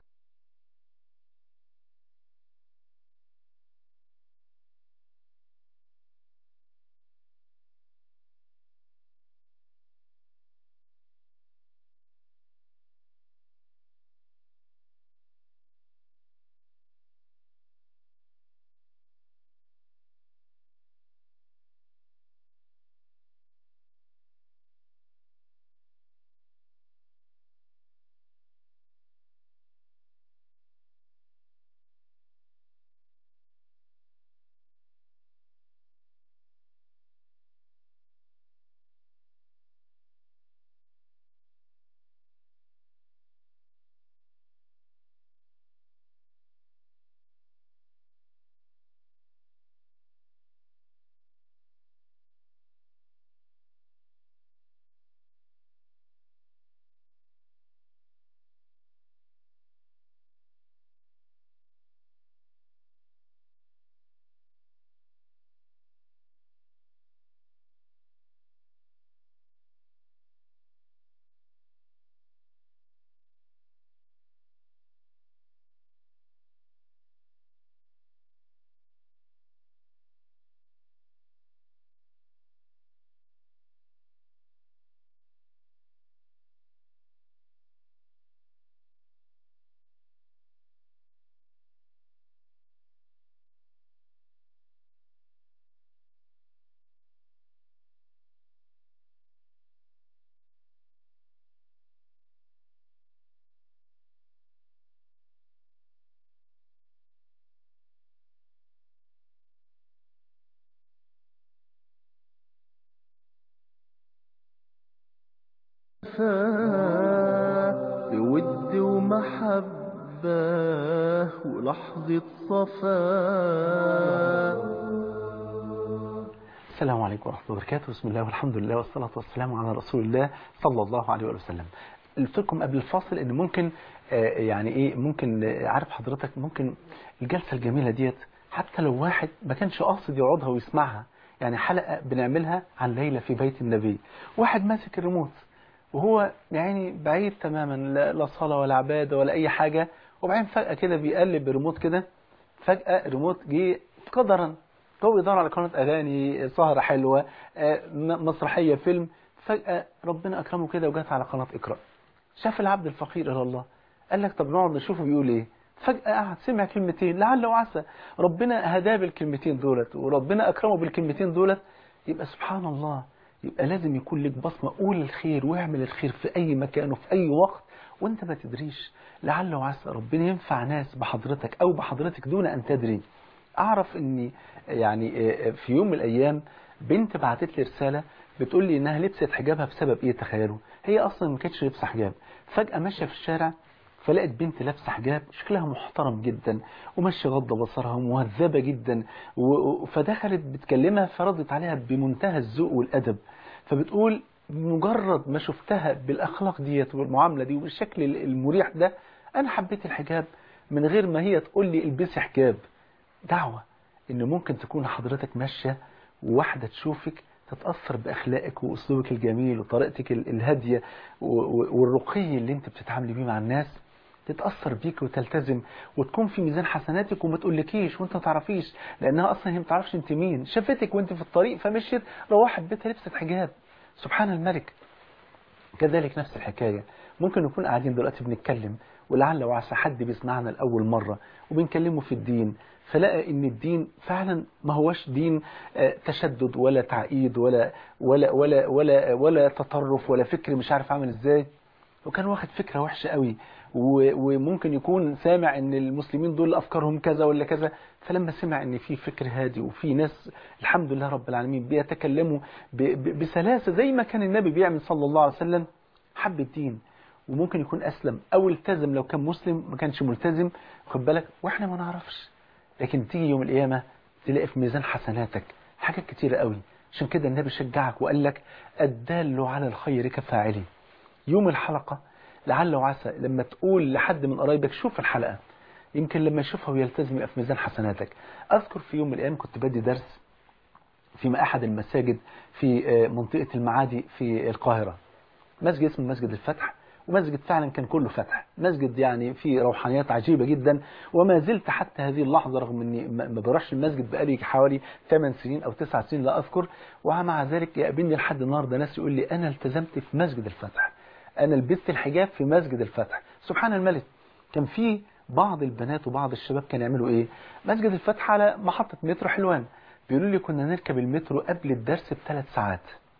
Speaker 1: بود ومحبة ولحظة صفاء
Speaker 3: السلام عليكم ورحمة الله وبركاته بسم الله والحمد لله والصلاة والسلام على رسول الله صلى الله عليه وسلم قلت لكم قبل الفاصل ان ممكن آه، يعني ايه ممكن آه، عارف حضرتك ممكن الجلسة الجميلة ديت حتى لو واحد ما كانش قاصد يقعدها ويسمعها يعني حلقة بنعملها عن ليلة في بيت النبي واحد ماسك الريموت وهو يعني بعيد تماما لا لا صلاة ولا عبادة ولا أي حاجة وبعدين فجأة كده بيقلب الريموت كده فجأة الريموت جه قدرا هو بيدور على قناة أغاني سهرة حلوة آه، م- مسرحية فيلم فجأة ربنا أكرمه كده وجات على قناة إقرأ شاف العبد الفقير إلى الله قال لك طب نقعد نشوفه بيقول إيه فجأة قعد سمع كلمتين لعل وعسى ربنا هداه بالكلمتين دولت وربنا أكرمه بالكلمتين دولت يبقى سبحان الله يبقى لازم يكون لك بصمة قول الخير واعمل الخير في أي مكان وفي أي وقت وانت ما تدريش لعل وعسى ربنا ينفع ناس بحضرتك أو بحضرتك دون أن تدري أعرف أني يعني في يوم من الأيام بنت بعتت لي رسالة بتقول لي إنها لبست حجابها بسبب إيه تخيلوا هي أصلا ما كانتش لابسه حجاب فجأة ماشية في الشارع فلقت بنت لابسه حجاب شكلها محترم جدا وماشيه غضه بصرها ومهذبه جدا و- و- فدخلت بتكلمها فردت عليها بمنتهى الذوق والادب فبتقول مجرد ما شفتها بالاخلاق ديت والمعامله دي وبالشكل المريح ده انا حبيت الحجاب من غير ما هي تقول لي البسي حجاب دعوه ان ممكن تكون حضرتك ماشيه وواحده تشوفك تتأثر بأخلاقك وأسلوبك الجميل وطريقتك ال- الهادية و- و- والرقي اللي انت بتتعاملي بيه مع الناس تتأثر بيك وتلتزم وتكون في ميزان حسناتك وما تقولكيش وانت ما تعرفيش لأنها أصلا هي ما تعرفش انت مين شافتك وانت في الطريق فمشيت روحت بيتها لبست حجاب سبحان الملك كذلك نفس الحكاية ممكن نكون قاعدين دلوقتي بنتكلم ولعل وعسى حد بيسمعنا لأول مرة وبنكلمه في الدين فلقى ان الدين فعلا ما هوش دين آه، تشدد ولا تعقيد ولا ولا ولا ولا ولا تطرف ولا فكر مش عارف عامل ازاي وكان واخد فكرة وحشة قوي و- وممكن يكون سامع ان المسلمين دول افكارهم كذا ولا كذا فلما سمع ان في فكر هادي وفي ناس الحمد لله رب العالمين بيتكلموا ب- ب- بسلاسة زي ما كان النبي بيعمل صلى الله عليه وسلم حب الدين وممكن يكون اسلم او التزم لو كان مسلم ما كانش ملتزم خد بالك واحنا ما نعرفش لكن تيجي يوم القيامة تلاقي في ميزان حسناتك حاجات كتيرة قوي عشان كده النبي شجعك وقال لك الدال على الخير كفاعله يوم الحلقة لعل وعسى لما تقول لحد من قرايبك شوف الحلقة يمكن لما يشوفها ويلتزم يبقى في ميزان حسناتك أذكر في يوم من الأيام كنت بدي درس في أحد المساجد في آه، منطقة المعادي في القاهرة مسجد اسمه مسجد الفتح ومسجد فعلا كان كله فتح مسجد يعني فيه روحانيات عجيبة جدا وما زلت حتى هذه اللحظة رغم اني ما ما بروحش المسجد بقالي حوالي 8 سنين او 9 سنين لا اذكر ومع ذلك يقابلني لحد النهارده ناس يقول لي انا التزمت في مسجد الفتح انا لبست الحجاب في مسجد الفتح سبحان الملك كان في بعض البنات وبعض الشباب كانوا يعملوا ايه مسجد الفتح على محطة مترو حلوان بيقولوا لي كنا نركب المترو قبل الدرس بثلاث ساعات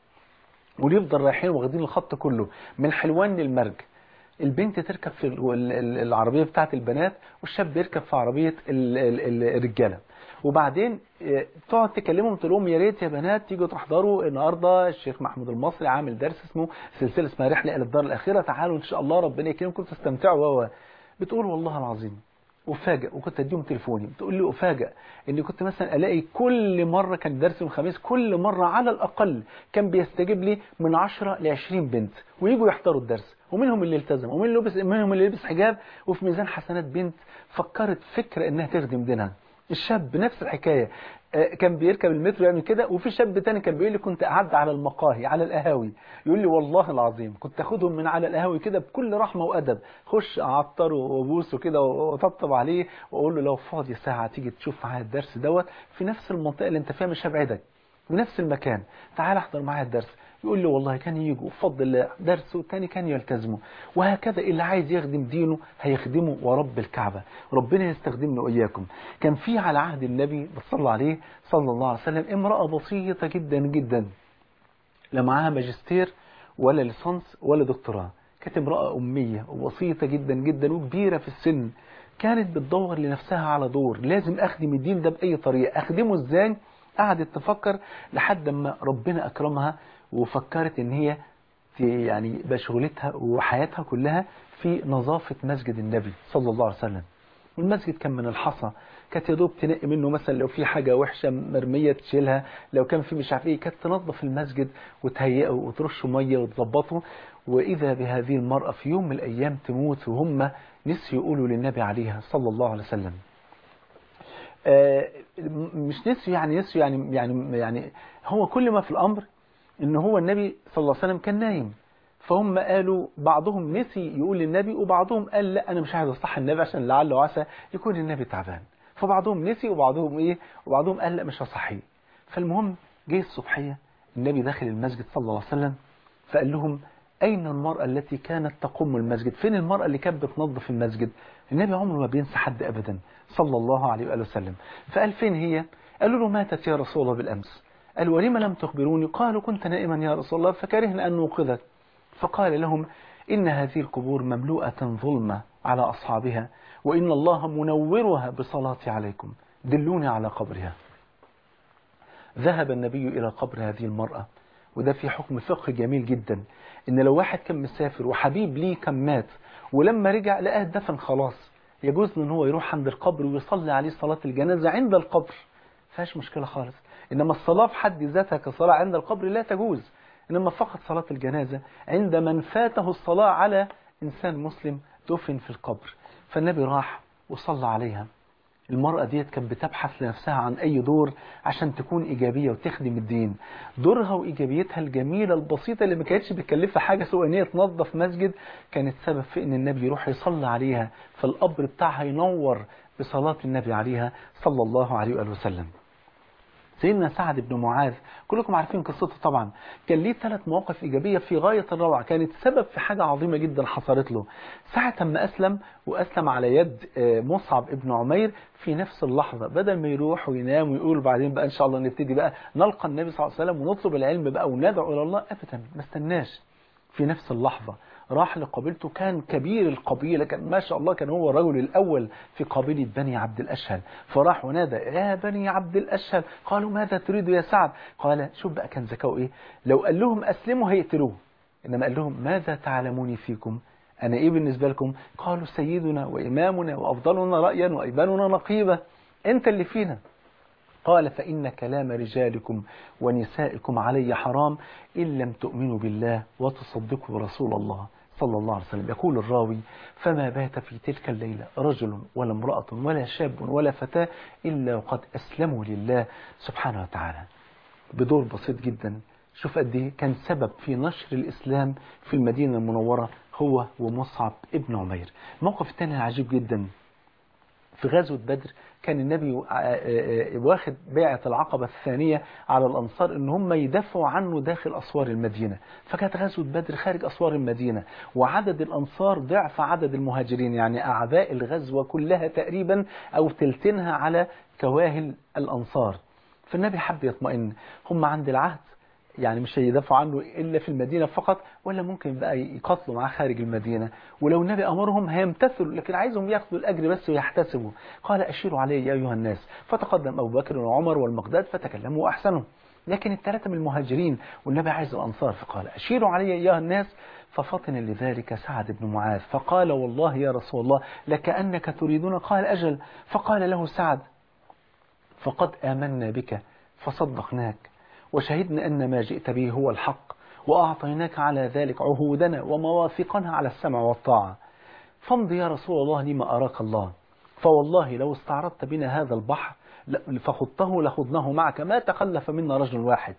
Speaker 3: ونفضل رايحين واخدين الخط كله من حلوان للمرج البنت تركب في ال- ال- ال- العربية بتاعت البنات والشاب بيركب في عربية ال- ال- ال- الرجالة وبعدين آه، تقعد تكلمهم تقول لهم يا ريت يا بنات تيجوا تحضروا النهارده الشيخ محمود المصري عامل درس اسمه سلسله اسمها رحله الى الدار الاخره تعالوا ان شاء الله ربنا يكرمكم تستمتعوا و و. بتقول والله العظيم افاجئ وكنت اديهم تليفوني بتقول لي افاجئ اني كنت مثلا الاقي كل مره كان درس يوم الخميس كل مره على الاقل كان بيستجيب لي من 10 ل 20 بنت ويجوا يحضروا الدرس ومنهم اللي التزم ومنهم اللي لبس منهم اللي لبس حجاب وفي ميزان حسنات بنت فكرت فكره انها تخدم دينها الشاب نفس الحكايه آه، كان بيركب المترو يعمل كده وفي شاب تاني كان بيقول لي كنت قعدت على المقاهي على القهاوي يقول لي والله العظيم كنت اخدهم من على القهاوي كده بكل رحمه وادب خش اعطره وابوسه كده واطبطب عليه واقول له لو فاضي ساعه تيجي تشوف معايا الدرس دوت في نفس المنطقه اللي انت فيها مش هبعدك في نفس المكان تعال احضر معايا الدرس يقول لي والله كان يجوا بفضل الله درس والتاني كان يلتزموا وهكذا اللي عايز يخدم دينه هيخدمه ورب الكعبة ربنا يستخدمنا وإياكم كان في على عهد النبي صلى عليه صلى الله عليه وسلم امرأة بسيطة جدا جدا لا معاها ماجستير ولا ليسانس ولا دكتوراه كانت امرأة أمية وبسيطة جدا جدا وكبيرة في السن كانت بتدور لنفسها على دور لازم أخدم الدين ده بأي طريقة أخدمه إزاي قعدت تفكر لحد ما ربنا أكرمها وفكرت إن هي ت- يعني يبقى شغلتها وحياتها كلها في نظافة مسجد النبي صلى الله عليه وسلم والمسجد كان من الحصى كانت يا دوب تنقي منه مثلا لو في حاجة وحشة مرمية تشيلها لو كان في مش عارف ايه كانت تنظف المسجد وتهيئه وترش مية وتظبطه وإذا بهذه المرأة في يوم من الأيام تموت وهم نسيوا يقولوا للنبي عليها صلى الله عليه وسلم آه، مش نسيوا يعني نسيوا يعني يعني يعني هو كل ما في الأمر ان هو النبي صلى الله عليه وسلم كان نايم فهم قالوا بعضهم نسي يقول للنبي وبعضهم قال لا انا مش عايز اصح النبي عشان لعل وعسى يكون النبي تعبان فبعضهم نسي وبعضهم ايه وبعضهم قال لا مش هصحيه فالمهم جه الصبحيه النبي داخل المسجد صلى الله عليه وسلم فقال لهم اين المراه التي كانت تقوم المسجد فين المراه اللي كانت بتنظف المسجد النبي عمره ما بينسى حد ابدا صلى الله عليه واله وسلم فقال فين هي قالوا له ماتت يا رسول الله بالامس قال ولم لم تخبروني قالوا كنت نائما يا رسول الله فكرهنا أن نوقظك فقال لهم إن هذه القبور مملوءة ظلمة على أصحابها وإن الله منورها بصلاتي عليكم دلوني على قبرها ذهب النبي إلى قبر هذه المرأة وده في حكم فقه جميل جدا إن لو واحد كان مسافر وحبيب ليه كان مات ولما رجع لقاه دفن خلاص يجوز له ان هو يروح عند القبر ويصلي عليه صلاة الجنازة عند القبر فيهاش مشكلة خالص إنما الصلاة في حد ذاتها كصلاة عند القبر لا تجوز إنما فقط صلاة الجنازة عند من فاته الصلاة على إنسان مسلم دفن في القبر فالنبي راح وصلى عليها المرأة ديت كانت بتبحث لنفسها عن أي دور عشان تكون إيجابية وتخدم الدين دورها وإيجابيتها الجميلة البسيطة اللي ما كانتش بتكلفها حاجة سوى إن هي تنظف مسجد كانت سبب في إن النبي يروح يصلي عليها فالقبر بتاعها ينور بصلاة النبي عليها صلى الله عليه وآله وسلم سيدنا سعد بن معاذ كلكم عارفين قصته طبعا كان ليه ثلاث مواقف إيجابية في غاية الروعة كانت سبب في حاجة عظيمة جدا حصلت له ساعة ما أسلم وأسلم على يد مصعب ابن عمير في نفس اللحظة بدل ما يروح وينام ويقول بعدين بقى إن شاء الله نبتدي بقى نلقى النبي صلى الله عليه وسلم ونطلب العلم بقى وندعو إلى الله أبدا ما استناش في نفس اللحظة راح لقبيلته كان كبير القبيلة كان ما شاء الله كان هو الرجل الأول في قبيلة بني عبد الأشهل فراح ونادى يا بني عبد الأشهل قالوا ماذا تريد يا سعد قال شوف بقى كان ذكاؤه إيه لو قال لهم أسلموا هيقتلوه إنما قال لهم ماذا تعلموني فيكم أنا إيه بالنسبة لكم قالوا سيدنا وإمامنا وأفضلنا رأيا وأيباننا نقيبة أنت اللي فينا قال فإن كلام رجالكم ونسائكم علي حرام إن لم تؤمنوا بالله وتصدقوا رسول الله صلى الله عليه وسلم يقول الراوي فما بات في تلك الليلة رجل ولا امرأة ولا شاب ولا فتاة إلا وقد أسلموا لله سبحانه وتعالى بدور بسيط جدا شوف قد ايه كان سبب في نشر الإسلام في المدينة المنورة هو ومصعب ابن عمير الموقف الثاني العجيب جدا في غزوة بدر كان النبي واخد بيعة العقبة الثانية على الأنصار ان هم يدافعوا عنه داخل أسوار المدينة فكانت غزوة بدر خارج أسوار المدينة وعدد الأنصار ضعف عدد المهاجرين يعني أعباء الغزوة كلها تقريبا أو تلتينها على كواهل الأنصار فالنبي حب يطمئن هم عند العهد يعني مش هيدافعوا عنه إلا في المدينة فقط ولا ممكن بقى يقاتلوا معاه خارج المدينة ولو النبي أمرهم هيمتثلوا لكن عايزهم ياخدوا الأجر بس ويحتسبوا قال أشيروا علي يا أيها الناس فتقدم أبو بكر وعمر والمقداد فتكلموا وأحسنوا لكن الثلاثة من المهاجرين والنبي عايز الأنصار فقال أشيروا علي يا أيها الناس ففطن لذلك سعد بن معاذ فقال والله يا رسول الله لكأنك تريدون قال أجل فقال له سعد فقد آمنا بك فصدقناك وشهدنا أن ما جئت به هو الحق وأعطيناك على ذلك عهودنا ومواثقنا على السمع والطاعة فامض يا رسول الله لما أراك الله فوالله لو استعرضت بنا هذا البحر فخضته لخضناه معك ما تخلف منا رجل واحد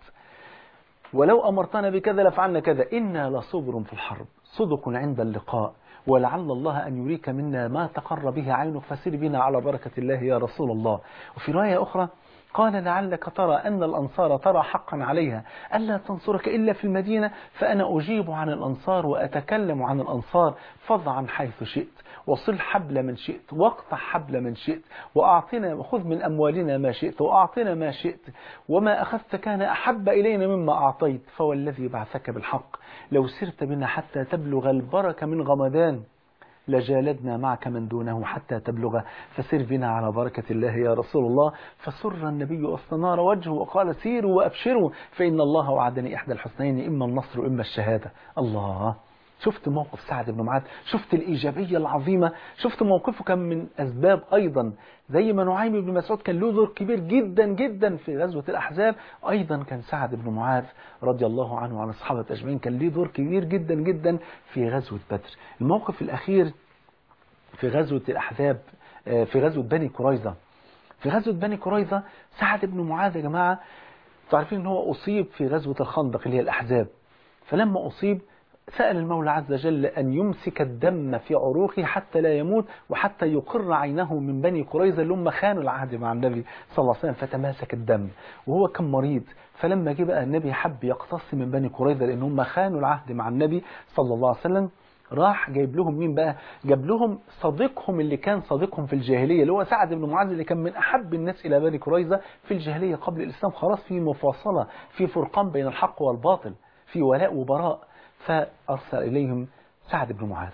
Speaker 3: ولو أمرتنا بكذا لفعلنا كذا إنا لصبر في الحرب صدق عند اللقاء ولعل الله أن يريك منا ما تقر به عينك فسر بنا على بركة الله يا رسول الله وفي رواية أخرى قال لعلك ترى أن الأنصار ترى حقا عليها ألا تنصرك إلا في المدينة فأنا أجيب عن الأنصار وأتكلم عن الأنصار فض عن حيث شئت وصل حبل من شئت واقطع حبل من شئت وأعطنا وخذ من أموالنا ما شئت وأعطنا ما شئت وما أخذت كان أحب إلينا مما أعطيت فوالذي بعثك بالحق لو سرت بنا حتى تبلغ البركة من غمدان لجالدنا معك من دونه حتى تبلغ فسر بنا على بركة الله يا رسول الله فسر النبي واستنار وجهه وقال سيروا وأبشروا فإن الله وعدني إحدى الحسنين إما النصر وإما الشهادة الله شفت موقف سعد بن معاذ شفت الإيجابية العظيمة شفت موقفه كان من أسباب أيضا زي ما نعيم بن مسعود كان له دور كبير جدا جدا في غزوة الأحزاب أيضا كان سعد بن معاذ رضي الله عنه وعن الصحابة أجمعين كان له دور كبير جدا جدا في غزوة بدر الموقف الأخير في غزوة الأحزاب في غزوة بني قريظة في غزوة بني قريظة سعد بن معاذ يا جماعة تعرفين ان هو أصيب في غزوة الخندق اللي هي الأحزاب فلما أصيب سأل المولى عز وجل أن يمسك الدم في عروقه حتى لا يموت وحتى يقر عينه من بني قريظة اللي هم خانوا العهد مع النبي صلى الله عليه وسلم فتماسك الدم وهو كان مريض فلما جه بقى النبي حب يقتص من بني قريظة لأن هم خانوا العهد مع النبي صلى الله عليه وسلم راح جايب لهم مين بقى جاب لهم صديقهم اللي كان صديقهم في الجاهلية اللي هو سعد بن معاذ اللي كان من أحب الناس إلى بني قريظة في الجاهلية قبل الإسلام خلاص في مفاصلة في فرقان بين الحق والباطل في ولاء وبراء فأرسل إليهم سعد بن معاذ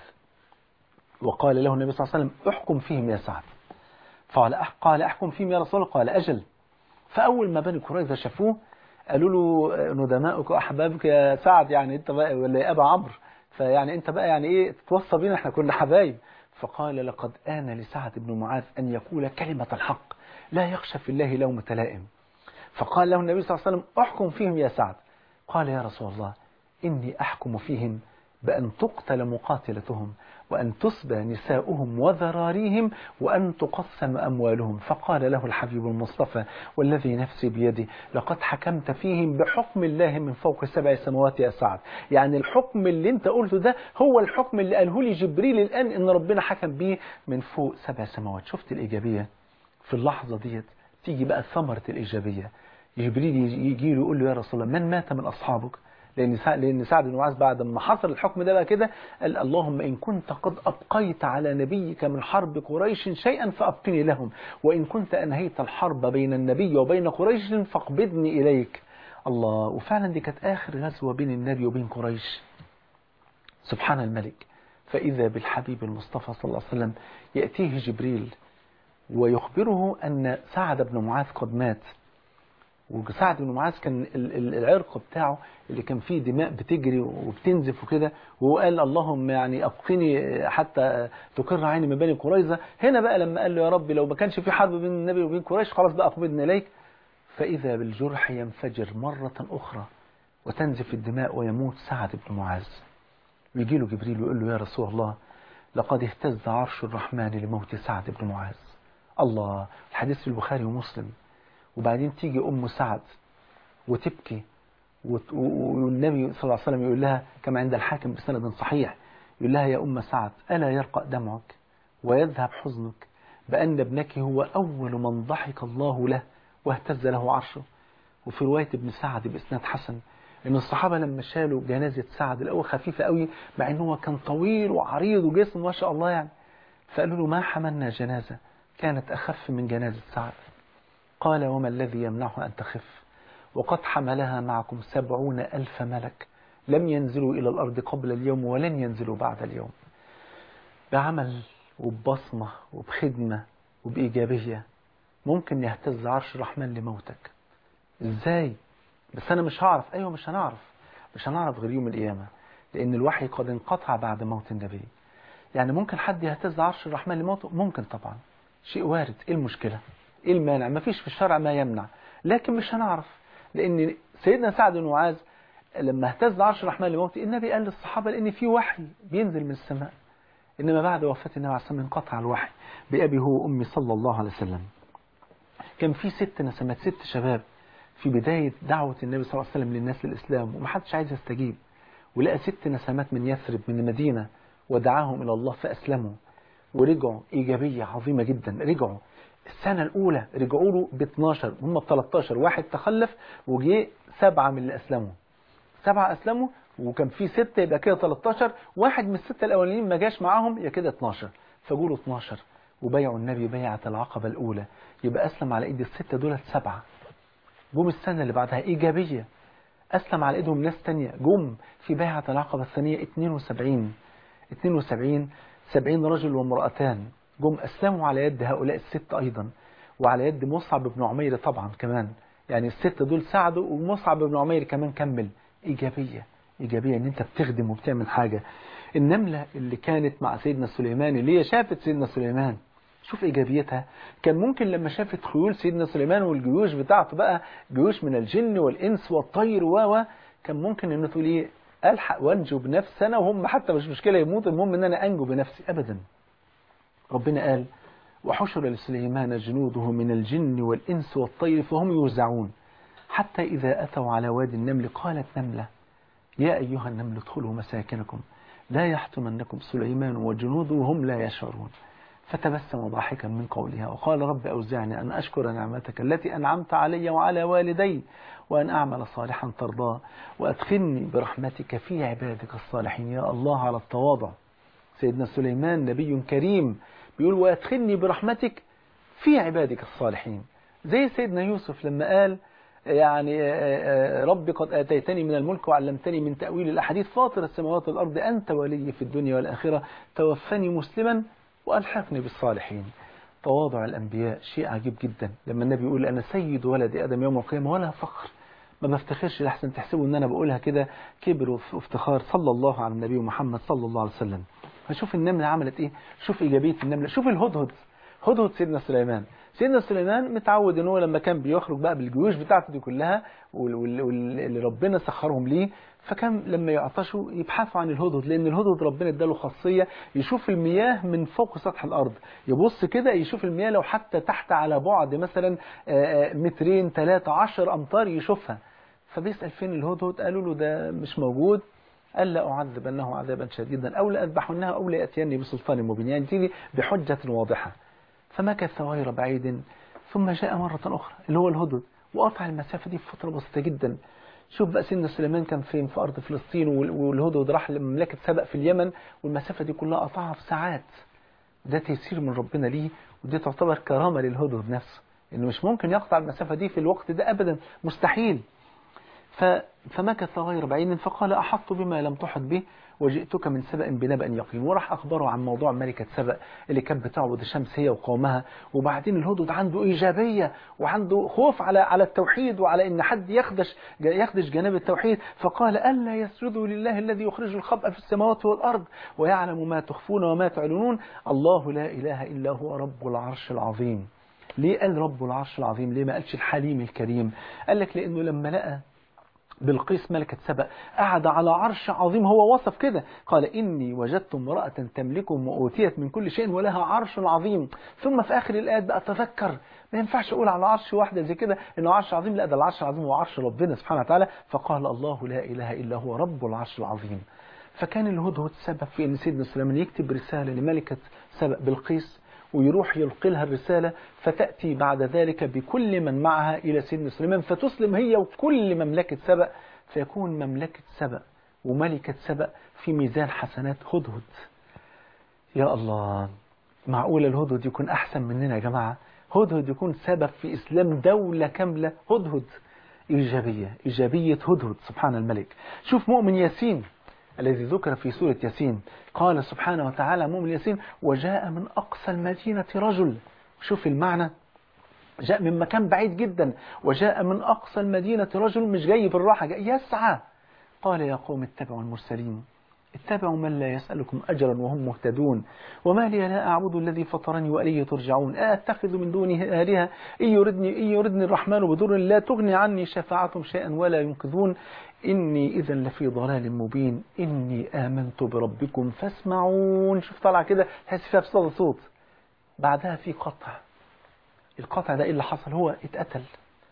Speaker 3: وقال له النبي صلى الله عليه وسلم احكم فيهم يا سعد قال قال احكم فيهم يا رسول الله قال أجل فأول ما بني قريظة شافوه قالوا له ندماؤك وأحبابك يا سعد يعني أنت بقى ولا يا أبا عمرو فيعني أنت بقى يعني إيه تتوصى بينا إحنا كنا حبايب فقال لقد آن لسعد بن معاذ أن يقول كلمة الحق لا يخشى في الله لومة لائم فقال له النبي صلى الله عليه وسلم احكم فيهم يا سعد قال يا رسول الله إني أحكم فيهم بأن تقتل مقاتلتهم وأن تسبى نساؤهم وذراريهم وأن تقسم أموالهم فقال له الحبيب المصطفى والذي نفسي بيده لقد حكمت فيهم بحكم الله من فوق سبع سماوات يا سعد يعني الحكم اللي انت قلته ده هو الحكم اللي قاله لي جبريل الآن إن ربنا حكم به من فوق سبع سماوات شفت الإيجابية في اللحظة ديت تيجي بقى ثمرة الإيجابية جبريل يجي له يقول له يا رسول الله من مات من أصحابك لأن سعد, لأن سعد بن معاذ بعد ما حصل الحكم ده بقى كده قال اللهم إن كنت قد أبقيت على نبيك من حرب قريش شيئا فأبقني لهم وإن كنت أنهيت الحرب بين النبي وبين قريش فاقبضني إليك الله وفعلا دي كانت آخر غزوة بين النبي وبين قريش سبحان الملك فإذا بالحبيب المصطفى صلى الله عليه وسلم يأتيه جبريل ويخبره أن سعد بن معاذ قد مات وسعد بن معاذ كان العرق بتاعه اللي كان فيه دماء بتجري وبتنزف وكده وهو قال اللهم يعني أبقني حتى تقر عيني من بني قريظة هنا بقى لما قال له يا رب لو ما كانش في حرب بين النبي وبين قريش خلاص بقى أقبضني إليك فإذا بالجرح ينفجر مرة أخرى وتنزف الدماء ويموت سعد بن معاذ ويجي له جبريل ويقول له يا رسول الله لقد اهتز عرش الرحمن لموت سعد بن معاذ الله الحديث في البخاري ومسلم وبعدين تيجي أم سعد وتبكي والنبي صلى الله عليه وسلم يقول لها كما عند الحاكم بسند صحيح يقول لها يا أم سعد ألا يرقى دمعك ويذهب حزنك بأن ابنك هو أول من ضحك الله له واهتز له عرشه وفي رواية ابن سعد بإسناد حسن ان الصحابة لما شالوا جنازة سعد الأول خفيفة قوي مع ان هو كان طويل وعريض وجسم ما شاء الله يعني فقالوا له ما حملنا جنازة كانت أخف من جنازة سعد قال وما الذي يمنعه أن تخف وقد حملها معكم سبعون ألف ملك لم ينزلوا إلى الأرض قبل اليوم ولن ينزلوا بعد اليوم بعمل وببصمة وبخدمة وبإيجابية ممكن يهتز عرش الرحمن لموتك إزاي بس أنا مش هعرف أيوة مش هنعرف مش هنعرف غير يوم القيامة لأن الوحي قد انقطع بعد موت النبي يعني ممكن حد يهتز عرش الرحمن لموته ممكن طبعا شيء وارد ايه المشكلة ايه المانع ما فيش في الشرع ما يمنع لكن مش هنعرف لان سيدنا سعد بن معاذ لما اهتز عرش الرحمن لموته النبي قال للصحابة لان في وحي بينزل من السماء انما بعد وفاة النبي عليه الصلاة والسلام انقطع الوحي بأبي هو وأمي صلى الله عليه وسلم كان في ست نسمات ست شباب في بداية دعوة النبي صلى الله عليه وسلم للناس للإسلام ومحدش عايز يستجيب ولقى ست نسمات من يثرب من المدينة ودعاهم إلى الله فأسلموا ورجعوا إيجابية عظيمة جدا رجعوا السنة الأولى رجعوا له ب 12 هم ب 13 واحد تخلف وجي سبعة من اللي أسلموا سبعة أسلموا وكان في ستة يبقى كده 13 واحد من الستة الأولانيين ما جاش معاهم يبقى كده 12 فجولوا 12 وبيعوا النبي بيعة العقبة الأولى يبقى أسلم على إيد الستة دول سبعة جم السنة اللي بعدها إيجابية أسلم على إيدهم ناس تانية جم في بيعة العقبة الثانية 72 72 70 رجل وامرأتان جم أسلموا على يد هؤلاء الست أيضا وعلى يد مصعب بن عمير طبعا كمان يعني الست دول ساعدوا ومصعب بن عمير كمان كمل إيجابية إيجابية إن أنت بتخدم وبتعمل حاجة النملة اللي كانت مع سيدنا سليمان اللي هي شافت سيدنا سليمان شوف إيجابيتها كان ممكن لما شافت خيول سيدنا سليمان والجيوش بتاعته بقى جيوش من الجن والإنس والطير و كان ممكن إنه تقول إيه ألحق وأنجو بنفسي أنا وهم حتى مش مشكلة يموتوا المهم إن أنا أنجو بنفسي أبدا ربنا قال وحشر لسليمان جنوده من الجن والإنس والطير فهم يوزعون حتى إذا أتوا على وادي النمل قالت نملة يا أيها النمل ادخلوا مساكنكم لا يحتمنكم سليمان وجنوده وهم لا يشعرون فتبسم ضاحكا من قولها وقال رب أوزعني أن أشكر نعمتك التي أنعمت علي وعلى والدي وأن أعمل صالحا ترضاه وأدخلني برحمتك في عبادك الصالحين يا الله على التواضع سيدنا سليمان نبي كريم بيقول وأدخلني برحمتك في عبادك الصالحين زي سيدنا يوسف لما قال يعني رب قد آتيتني من الملك وعلمتني من تأويل الأحاديث فاطر السماوات والأرض أنت ولي في الدنيا والآخرة توفني مسلما وألحقني بالصالحين تواضع الأنبياء شيء عجيب جدا لما النبي يقول أنا سيد ولد آدم يوم القيامة ولا فخر ما بفتخرش لحسن تحسبوا ان انا بقولها كده كبر وافتخار صلى الله على النبي محمد صلى الله عليه وسلم فشوف النملة عملت ايه شوف ايجابية النملة شوف الهدهد هدهد سيدنا سليمان سيدنا سليمان متعود ان هو لما كان بيخرج بقى بالجيوش بتاعته دي كلها وال- وال- واللي ربنا سخرهم ليه فكان لما يعطشوا يبحثوا عن الهدهد لان الهدهد ربنا اداله خاصيه يشوف المياه من فوق سطح الارض يبص كده يشوف المياه لو حتى تحت على بعد مثلا آه، آه، مترين ثلاثة عشر امتار يشوفها فبيسال فين الهدهد قالوا له ده مش موجود قال لا أعذبنه عذابا شديدا أو لأذبحنها أو ليأتيني بسلطان مبين يعني تيجي بحجة واضحة فمكث غير بعيد ثم جاء مرة أخرى اللي هو الهدهد وقطع المسافة دي في فترة بسيطة جدا شوف بقى سيدنا سليمان كان فين في أرض فلسطين وال- والهدهد راح لمملكة سبأ في اليمن والمسافة دي كلها قطعها في ساعات ده تيسير من ربنا ليه ودي تعتبر كرامة للهدهد نفسه إنه مش ممكن يقطع المسافة دي في الوقت ده أبدا مستحيل ف... فمكث غير بعيد فقال أحط بما لم تحط به وجئتك من سبأ بنبأ يقين وراح أخبره عن موضوع ملكة سبأ اللي كانت بتعبد الشمس هي وقومها وبعدين الهدهد عنده إيجابية وعنده خوف على على التوحيد وعلى إن حد يخدش يخدش جناب التوحيد فقال ألا يسجدوا لله الذي يخرج الخبأ في السماوات والأرض ويعلم ما تخفون وما تعلنون الله لا إله إلا هو رب العرش العظيم ليه قال رب العرش العظيم ليه ما قالش الحليم الكريم قال لك لأنه لما لقى بلقيس ملكة سبأ قعد على عرش عظيم هو وصف كده قال إني وجدت امرأة تملكهم وأوتيت من كل شيء ولها عرش عظيم ثم في آخر الآيات بقى تذكر ما ينفعش أقول على عرش واحدة زي كده إنه عرش عظيم لا ده العرش العظيم هو عرش ربنا سبحانه وتعالى فقال الله لا إله إلا هو رب العرش العظيم فكان الهدهد سبب في أن سيدنا سليمان يكتب رسالة لملكة سبأ بلقيس ويروح يلقي لها الرسالة فتأتي بعد ذلك بكل من معها إلى سيدنا سليمان فتسلم هي وكل مملكة سبأ فيكون مملكة سبأ وملكة سبأ في ميزان حسنات هدهد يا الله معقول الهدهد يكون أحسن مننا يا جماعة هدهد يكون سبب في إسلام دولة كاملة هدهد إيجابية إيجابية هدهد سبحان الملك شوف مؤمن ياسين الذي ذكر في سورة ياسين قال سبحانه وتعالى مؤمن ياسين وجاء من أقصى المدينة رجل شوف المعنى جاء من مكان بعيد جدا وجاء من أقصى المدينة رجل مش جاي بالراحة جاي يسعى قال يا قوم اتبعوا المرسلين اتبعوا من لا يسألكم أجرا وهم مهتدون وما لي لا أعبد الذي فطرني وإليه ترجعون أتخذ من دونه آلهة إن يردني, إن يردني الرحمن بضر لا تغني عني شفاعتهم شيئا ولا ينقذون إني إذا لفي ضلال مبين إني آمنت بربكم فاسمعون شوف طالع كده تحس فيها بصدى صوت بعدها في قطع القطع ده إيه اللي حصل هو اتقتل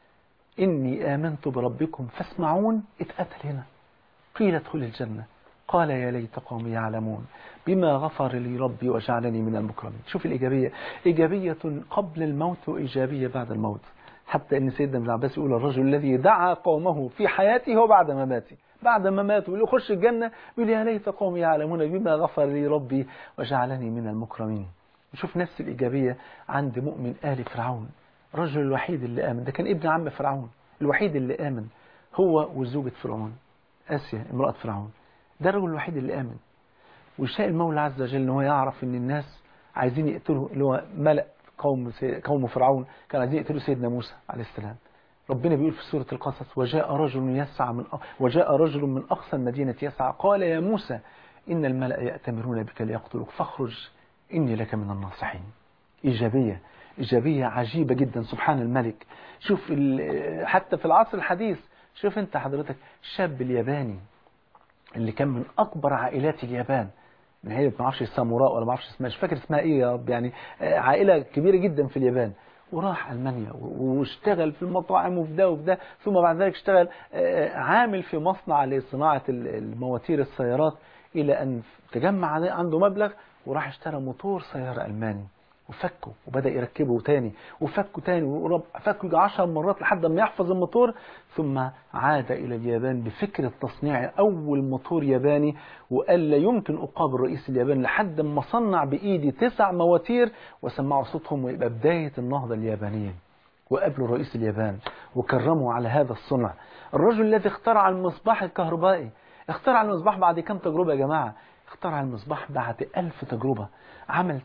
Speaker 3: إني آمنت بربكم فاسمعون اتقتل هنا قيل ادخل الجنة قال يا ليت قومي يعلمون بما غفر لي ربي وجعلني من المكرمين شوف الإيجابية إيجابية قبل الموت وإيجابية بعد الموت حتى ان سيدنا ابن عباس يقول الرجل الذي دعا قومه في حياته وبعد مماته بعد ما مات ويقول يخش الجنة يقول يا ليت قومي يعلمون بما غفر لي ربي وجعلني من المكرمين نشوف نفس الإيجابية عند مؤمن آل فرعون الرجل الوحيد اللي آمن ده كان ابن عم فرعون الوحيد اللي آمن هو وزوجة فرعون آسيا امرأة فرعون ده الرجل الوحيد اللي آمن وشاء المولى عز وجل ان هو يعرف ان الناس عايزين يقتلوا اللي هو ملأ قوم سي... قوم فرعون كانوا عايزين يقتلوا سيدنا موسى عليه السلام ربنا بيقول في سورة القصص وجاء رجل يسعى من وجاء رجل من أقصى المدينة يسعى قال يا موسى إن الملأ يأتمرون بك ليقتلوك فاخرج إني لك من الناصحين إيجابية إيجابية عجيبة جدا سبحان الملك شوف ال... حتى في العصر الحديث شوف أنت حضرتك الشاب الياباني اللي كان من أكبر عائلات اليابان من هي ما اعرفش الساموراء ولا ما اعرفش اسمها مش فاكر اسمها ايه يا رب يعني عائله كبيره جدا في اليابان وراح المانيا واشتغل في المطاعم وفي ده وفي ده ثم بعد ذلك اشتغل عامل في مصنع لصناعه المواتير السيارات الى ان تجمع عنده مبلغ وراح اشترى موتور سياره الماني وفكه وبدأ يركبه تاني وفكه تاني وفكه يجي 10 مرات لحد ما يحفظ الموتور ثم عاد إلى اليابان بفكرة تصنيع أول موتور ياباني وقال لا يمكن أقابل رئيس اليابان لحد ما صنع بإيدي تسع مواتير وسمعوا صوتهم ويبقى بداية النهضة اليابانية وقابلوا رئيس اليابان وكرموا على هذا الصنع الرجل الذي اخترع المصباح الكهربائي اخترع المصباح بعد كم تجربة يا جماعة اخترع المصباح بعد ألف تجربة عمل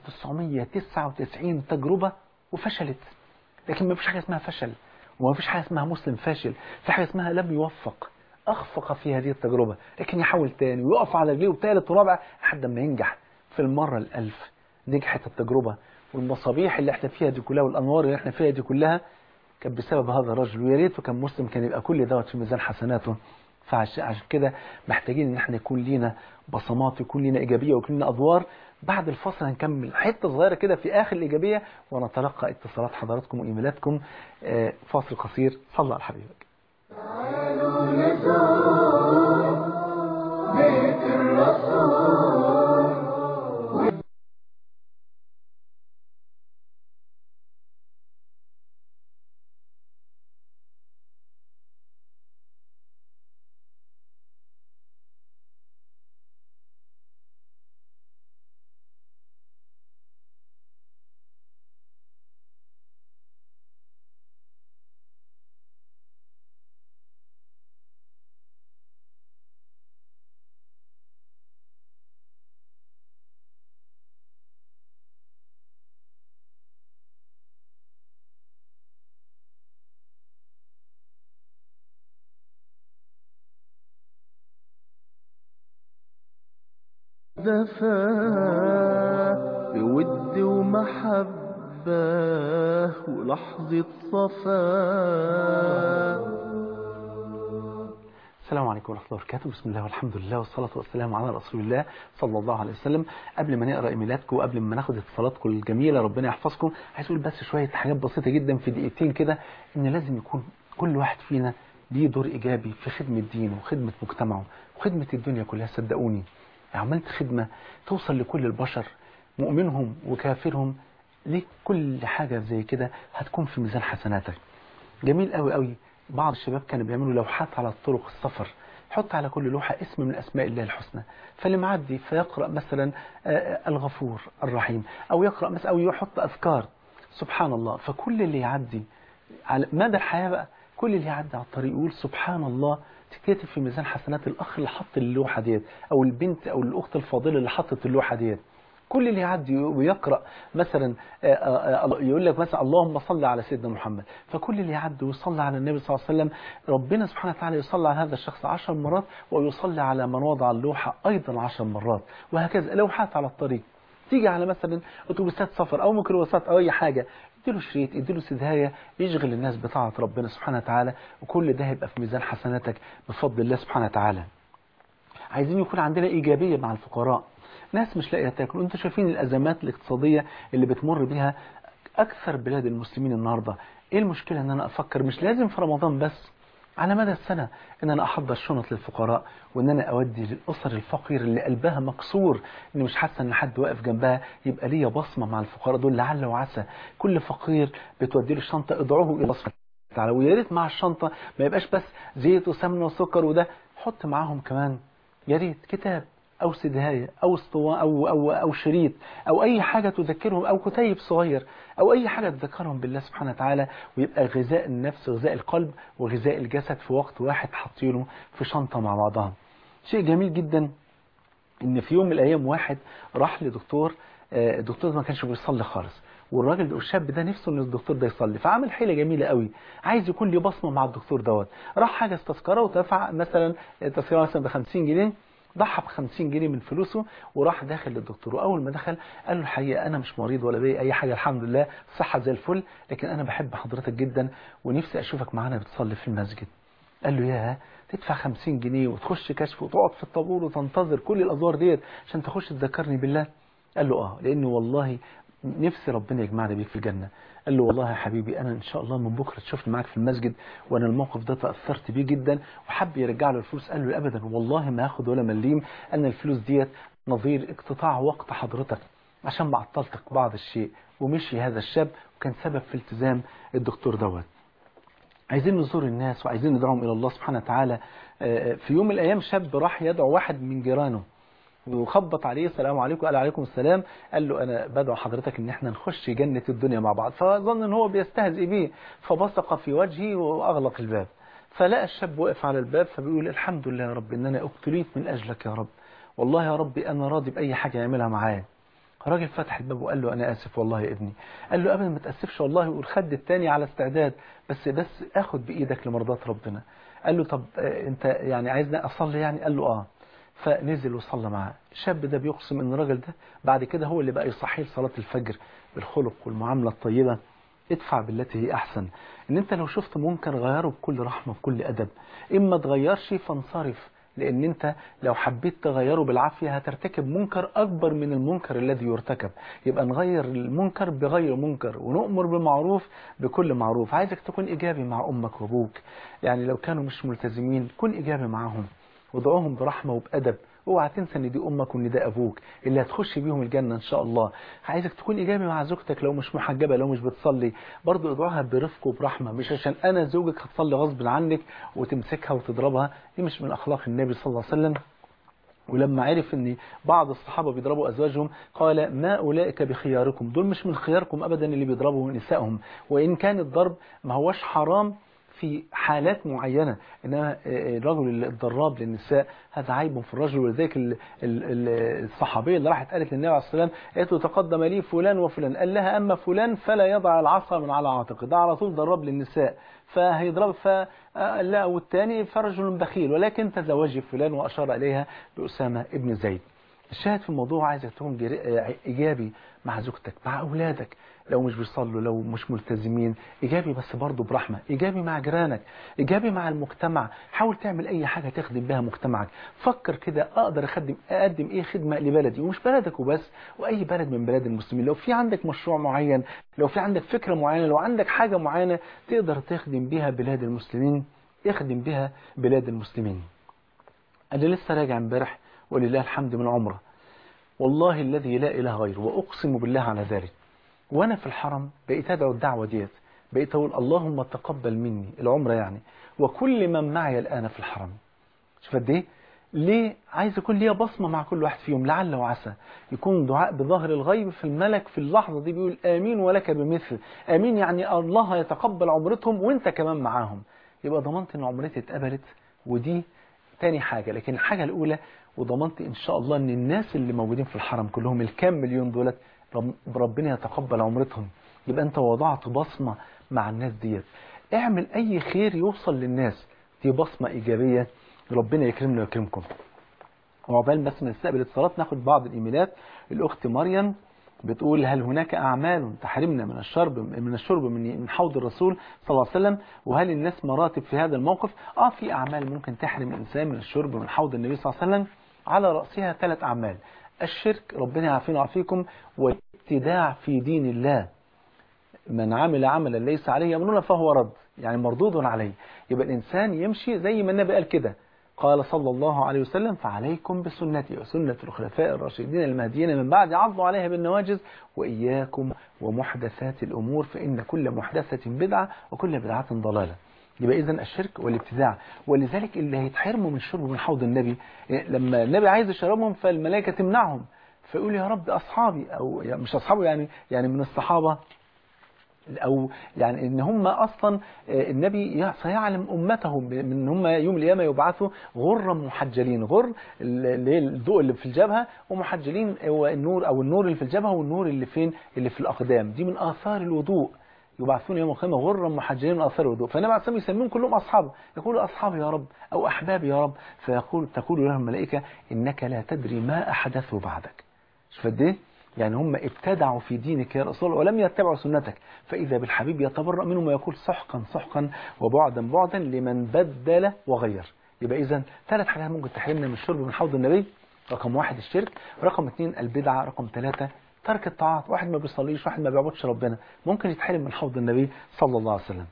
Speaker 3: 999 تجربة وفشلت لكن ما فيش حاجة اسمها فشل وما فيش حاجة اسمها مسلم فاشل في حاجة اسمها لم يوفق أخفق في هذه التجربة لكن يحاول تاني ويقف على رجليه وثالث ورابع لحد ما ينجح في المرة الألف نجحت التجربة والمصابيح اللي احنا فيها دي كلها والانوار اللي احنا فيها دي كلها كانت بسبب هذا الرجل ويا ريته كان مسلم كان يبقى كل دوت في ميزان حسناته فعشان عشان كده محتاجين ان احنا يكون لينا بصمات يكون لينا ايجابيه ويكون لنا ادوار بعد الفصل هنكمل حته صغيره كده في اخر الايجابيه ونتلقى اتصالات حضراتكم وايميلاتكم آه، فاصل قصير صلى على حبيبك
Speaker 2: تعالوا نزور بيت الرسول
Speaker 1: دفا بود ومحبة ولحظة صفا
Speaker 3: السلام عليكم ورحمة الله وبركاته بسم الله والحمد لله والصلاة والسلام على رسول الله صلى الله عليه وسلم قبل ما نقرأ إيميلاتكم وقبل ما ناخد اتصالاتكم الجميلة ربنا يحفظكم عايز أقول بس شوية حاجات بسيطة جدا في دقيقتين كده إن لازم يكون كل واحد فينا ليه دور إيجابي في خدمة دينه وخدمة مجتمعه وخدمة الدنيا كلها صدقوني عملت خدمة توصل لكل البشر مؤمنهم وكافرهم ليك كل حاجة زي كده هتكون في ميزان حسناتك جميل قوي قوي بعض الشباب كانوا بيعملوا لوحات على طرق السفر يحط على كل لوحة اسم من أسماء الله الحسنى فاللي معدي فيقرأ مثلا آه، الغفور الرحيم أو يقرأ مثلا أو يحط أذكار سبحان الله فكل اللي يعدي على مدى الحياة بقى كل اللي يعدي على الطريق يقول سبحان الله تتكتب في ميزان حسنات الأخ اللي حط اللوحة ديت أو البنت أو الأخت الفاضلة اللي حطت اللوحة ديت كل اللي يعدي ويقرأ مثلا آه، آه، آه، يقول لك مثلا اللهم صل على سيدنا محمد فكل اللي يعدي ويصلي على النبي صلى الله عليه وسلم ربنا سبحانه وتعالى يصلي على هذا الشخص عشر مرات ويصلي على من وضع اللوحة أيضا عشر مرات وهكذا لوحات على الطريق تيجي على مثلا اتوبيسات سفر او ميكروباصات او اي حاجه اديله شريط اديله سدهايه يشغل الناس بطاعه ربنا سبحانه وتعالى وكل ده هيبقى في ميزان حسناتك بفضل الله سبحانه وتعالى عايزين يكون عندنا إيجابية مع الفقراء ناس مش لاقيه تاكل وانتم شايفين الأزمات الاقتصادية اللي بتمر بها أكثر بلاد المسلمين النهاردة إيه المشكلة إن أنا أفكر مش لازم في رمضان بس على مدى السنة إن أنا أحضر شنط للفقراء وإن أنا أودي للأسر الفقير اللي قلبها مكسور إن مش حاسة إن حد واقف جنبها يبقى ليا بصمة مع الفقراء دول لعل وعسى كل فقير بتودي له الشنطة ادعوه إلى الله سبحانه وتعالى ويا ريت مع الشنطة ما يبقاش بس زيت وسمنة وسكر وده حط معاهم كمان يا ريت كتاب أو سدهاية أو اسطوانة أو, أو, أو شريط أو أي حاجة تذكرهم أو كتيب صغير أو أي حاجة تذكرهم بالله سبحانه وتعالى ويبقى غذاء النفس وغذاء القلب وغذاء الجسد في وقت واحد حاطينه في شنطة مع بعضها شيء جميل جدا ان في يوم من الايام واحد راح لدكتور آه، الدكتور ده ما كانش بيصلي خالص والراجل ده والشاب ده نفسه ان الدكتور ده يصلي فعمل حيله جميله قوي عايز يكون ليه بصمه مع الدكتور دوت راح حجز تذكره ودفع مثلا تذكره مثلا ب 50 جنيه ضحى ب 50 جنيه من فلوسه وراح داخل للدكتور واول ما دخل قال له الحقيقه انا مش مريض ولا بي اي حاجه الحمد لله صحه زي الفل لكن انا بحب حضرتك جدا ونفسي اشوفك معانا بتصلي في المسجد قال له ياه تدفع 50 جنيه وتخش كشف وتقعد في الطابور وتنتظر كل الادوار ديت عشان تخش تذكرني بالله قال له اه لانه والله نفسي ربنا يجمعنا بيك في الجنه قال له والله يا حبيبي انا ان شاء الله من بكره تشوفني معاك في المسجد وانا الموقف ده تاثرت بيه جدا وحب يرجع له الفلوس قال له ابدا والله ما هاخد ولا مليم ان الفلوس ديت نظير اقتطاع وقت حضرتك عشان ما عطلتك بعض الشيء ومشي هذا الشاب وكان سبب في التزام الدكتور دوت عايزين نزور الناس وعايزين ندعوهم إلى الله سبحانه وتعالى آه، في يوم من الأيام شاب راح يدعو واحد من جيرانه وخبط عليه السلام عليكم قال عليكم السلام قال له أنا بدعو حضرتك إن احنا نخش جنة الدنيا مع بعض فظن إن هو بيستهزئ بيه فبصق في وجهه وأغلق الباب فلقى الشاب واقف على الباب فبيقول الحمد لله يا رب إن أنا ابتليت من أجلك يا رب والله يا ربي أنا راضي بأي حاجة يعملها معايا الراجل فتح الباب وقال له انا اسف والله يا ابني قال له ابدا ما تاسفش والله والخد التاني على استعداد بس بس اخد بايدك لمرضات ربنا قال له طب آه، انت يعني عايزني اصلي يعني قال له اه فنزل وصلى معاه الشاب ده بيقسم ان الراجل ده بعد كده هو اللي بقى يصحيه لصلاة الفجر بالخلق والمعاملة الطيبة ادفع بالتي هي احسن ان انت لو شفت منكر غيره بكل رحمة بكل ادب اما تغيرش فانصرف لان انت لو حبيت تغيره بالعافية هترتكب منكر اكبر من المنكر الذي يرتكب يبقى نغير المنكر بغير منكر ونؤمر بالمعروف بكل معروف عايزك تكون ايجابي مع امك وابوك يعني لو كانوا مش ملتزمين كن ايجابي معاهم وادعوهم برحمة وبأدب اوعى تنسى ان دي امك وان ده ابوك اللي هتخش بيهم الجنة ان شاء الله عايزك تكون ايجابي مع زوجتك لو مش محجبة لو مش بتصلي برضو ادعوها برفق وبرحمة مش عشان انا زوجك هتصلي غصب عنك وتمسكها وتضربها دي مش من اخلاق النبي صلى الله عليه وسلم ولما عرف ان بعض الصحابة بيضربوا ازواجهم قال ما اولئك بخياركم دول مش من خياركم ابدا اللي بيضربوا نسائهم وان كان الضرب ما هوش حرام في حالات معينة إنما الرجل الضراب للنساء هذا عيب في الرجل ولذلك ال- ال- ال- الصحابية اللي راحت قالت للنبي عليه الصلاة والسلام قالت له تقدم لي فلان وفلان قال لها أما فلان فلا يضع العصا من على عاتقه ده على طول ضرب للنساء فهيضرب فقال لا والثاني فرجل بخيل ولكن تزوجي فلان وأشار إليها بأسامة ابن زيد الشاهد في الموضوع عايزك تكون جري- إيجابي مع زوجتك مع أولادك لو مش بيصلوا لو مش ملتزمين إيجابي بس برضه برحمة إيجابي مع جيرانك إيجابي مع المجتمع حاول تعمل أي حاجة تخدم بها مجتمعك فكر كده أقدر أخدم أقدم إيه خدمة لبلدي ومش بلدك وبس وأي بلد من بلاد المسلمين لو في عندك مشروع معين لو في عندك فكرة معينة لو عندك حاجة معينة تقدر تخدم بها بلاد المسلمين اخدم بها بلاد المسلمين أنا لسه راجع امبارح ولله الحمد من عمره والله الذي لا إله غيره وأقسم بالله على ذلك وأنا في الحرم بقيت أدعو الدعوة ديت بقيت أقول اللهم تقبل مني العمرة يعني وكل من معي الآن في الحرم شوف قد إيه ليه عايز يكون ليا بصمة مع كل واحد فيهم لعل وعسى يكون دعاء بظاهر الغيب في الملك في اللحظة دي بيقول آمين ولك بمثل آمين يعني الله يتقبل عمرتهم وانت كمان معاهم يبقى ضمنت ان عمرتي اتقبلت ودي تاني حاجة لكن الحاجة الأولى وضمنت إن شاء الله إن الناس اللي موجودين في الحرم كلهم الكام مليون دولت رب- ربنا يتقبل عمرتهم يبقى أنت وضعت بصمة مع الناس ديت اعمل أي خير يوصل للناس دي بصمة إيجابية ربنا يكرمنا ويكرمكم وعقبال بس ما نستقبل اتصالات ناخد بعض الإيميلات الأخت مريم بتقول هل هناك أعمال تحرمنا من الشرب من الشرب من من حوض الرسول صلى الله عليه وسلم وهل الناس مراتب في هذا الموقف اه في أعمال ممكن تحرم الإنسان من الشرب من حوض النبي صلى الله عليه وسلم على رأسها ثلاث أعمال الشرك ربنا يعافينا ويعافيكم والابتداع في دين الله من عمل عملا ليس عليه أمرنا فهو رد يعني مردود عليه يبقى الإنسان يمشي زي ما النبي قال كده قال صلى الله عليه وسلم فعليكم بسنتي وسنة الخلفاء الراشدين المهديين من بعد عضوا عليها بالنواجز وإياكم ومحدثات الأمور فإن كل محدثة بدعة وكل بدعة ضلالة يبقى إذن الشرك والابتداع ولذلك اللي هيتحرموا من الشرب من حوض النبي لما النبي عايز يشربهم فالملائكة تمنعهم فيقول يا رب ده أصحابي أو يعني مش أصحابه يعني يعني من الصحابة او يعني ان هم اصلا آه، النبي سيعلم امته ب- من ان هم يوم القيامه يبعثوا غرا محجلين غر اللي هي الضوء اللي في الجبهه ومحجلين هو النور او النور اللي في الجبهه والنور اللي فين اللي في الاقدام دي من اثار الوضوء يبعثون يوم القيامه غرا محجلين من اثار الوضوء فالنبي عليه الصلاه والسلام يسميهم كلهم اصحابه يقولوا اصحابي يا رب او احبابي يا رب فيقول تقول لهم الملائكه انك لا تدري ما احدثوا بعدك شوف قد ايه يعني هم ابتدعوا في دينك يا رسول الله ولم يتبعوا سنتك فإذا بالحبيب يتبرأ منهم ويقول سحقا سحقا وبعدا بعدا لمن بدل وغير يبقى إذا ثلاث حاجات ممكن تحرمنا من الشرب من حوض النبي رقم واحد الشرك رقم اثنين البدعة رقم ثلاثة ترك الطاعات واحد ما بيصليش واحد ما بيعبدش ربنا ممكن يتحرم من حوض النبي صلى الله عليه وسلم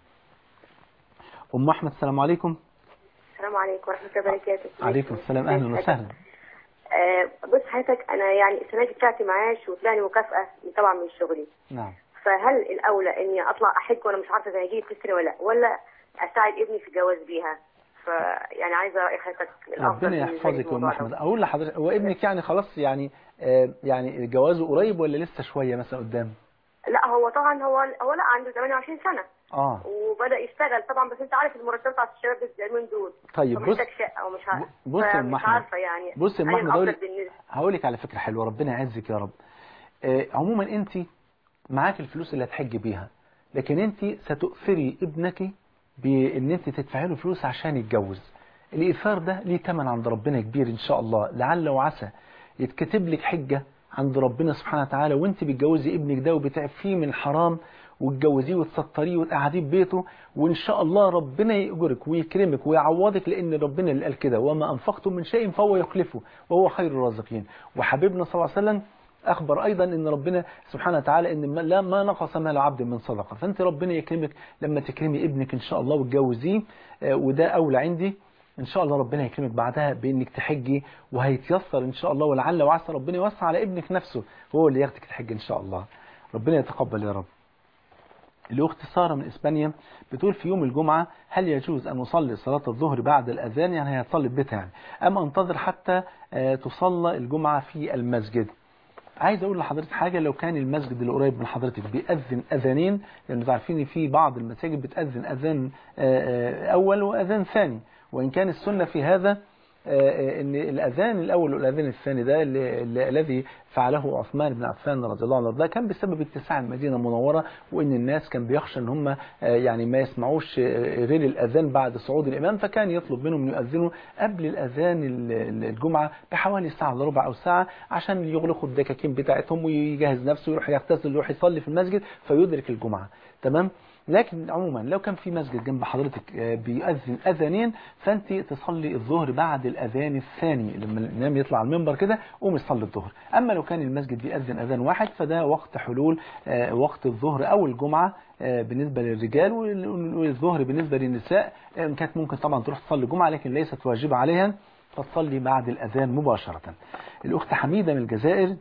Speaker 3: أم أحمد السلام عليكم
Speaker 4: السلام عليكم ورحمة الله وبركاته
Speaker 3: عليكم السلام أهلا وسهلا
Speaker 4: آه بص حضرتك أنا يعني السنة دي بتاعتي معاش وطلع لي مكافأة طبعا من شغلي
Speaker 3: نعم
Speaker 4: فهل الأولى إني أطلع أحج وأنا مش عارفة إذا هجيب تسري ولا لأ ولا أساعد ابني في الجواز بيها فيعني عايزة رأي حضرتك الأفضل
Speaker 3: ربنا
Speaker 4: بالنسبة لي
Speaker 3: يحفظك يا ام
Speaker 4: الموضوع ده.
Speaker 3: احمد اقول لحضرتك هو ابنك يعني خلاص يعني آه يعني جوازه قريب ولا لسه شويه مثلا قدام
Speaker 4: لا هو طبعا هو هو لا عنده 28 سنة
Speaker 3: اه
Speaker 4: وبدأ يشتغل طبعا بس أنت عارف المرتبات بتاعت الشباب اليومين دول
Speaker 3: طيب بص
Speaker 4: فمحتاج شقة ومش عارف
Speaker 3: بص يا أم
Speaker 4: فمش
Speaker 3: أحمد.
Speaker 4: عارفة يعني
Speaker 3: بص يا أم
Speaker 4: هل
Speaker 3: أحمد،
Speaker 4: الأفضل
Speaker 3: أقول-
Speaker 4: بالنسبة
Speaker 3: هقول لك على فكره حلوه ربنا يعزك يا رب آه عموما انت معاك الفلوس اللي هتحج بيها لكن انت ستؤثري ابنك بان انت تدفعي له فلوس عشان يتجوز الإيثار ده ليه تمن عند ربنا كبير إن شاء الله لعل وعسى يتكتب لك حجة عند ربنا سبحانه وتعالى وانت بتجوزي ابنك ده وبتعفيه من الحرام وتجوزيه وتسطريه وتقعديه في بيته وان شاء الله ربنا يأجرك ويكرمك ويعوضك لان ربنا اللي قال كده وما انفقتم من شيء فهو يخلفه وهو خير الرازقين وحبيبنا صلى الله عليه وسلم أخبر أيضا أن ربنا سبحانه وتعالى أن لا ما نقص مال عبد من صدقة فأنت ربنا يكرمك لما تكرمي ابنك إن شاء الله وتجوزيه آه، وده أولى عندي إن شاء الله ربنا يكرمك بعدها بإنك تحجي وهيتيسر إن شاء الله ولعل وعسى ربنا يوسع على ابنك نفسه هو اللي ياخدك تحج إن شاء الله ربنا يتقبل يا رب الأخت سارة من إسبانيا بتقول في يوم الجمعة هل يجوز أن أصلي صلاة الظهر بعد الأذان يعني هي هتصلي في بيتها يعني أم أنتظر حتى آه، تصلى الجمعة في المسجد عايز اقول لحضرتك حاجه لو كان المسجد اللي قريب من حضرتك بيأذن اذانين لان انتوا عارفين ان في بعض المساجد بتأذن اذان آه، آه، اول واذان ثاني وان كان السنه في هذا آه، ان الاذان الاول والاذان الثاني ده اللي- اللي- الذي فعله عثمان بن عفان رضي الله عنه ده كان بسبب اتساع المدينه المنوره وان الناس كان بيخشى ان هم آه، يعني ما يسمعوش آه، غير الاذان بعد صعود الامام فكان يطلب منهم ان يؤذنوا قبل الاذان ال- ال- الجمعه بحوالي ساعه الا ربع او ساعه عشان يغلقوا الدكاكين بتاعتهم ويجهز نفسه ويروح يغتسل ويروح يصلي في المسجد فيدرك الجمعه تمام لكن عموما لو كان في مسجد جنب حضرتك آه، بيؤذن اذانين فانت تصلي الظهر بعد الاذان الثاني لما الامام يطلع على المنبر كده قوم يصلي الظهر اما لو كان المسجد بيأذن اذان واحد فده وقت حلول آه، وقت الظهر او الجمعه آه، بالنسبه للرجال وال- والظهر بالنسبه للنساء آه، كانت ممكن طبعا تروح تصلي الجمعه لكن ليست واجبه عليها فتصلي بعد الاذان مباشره الاخت حميده من الجزائر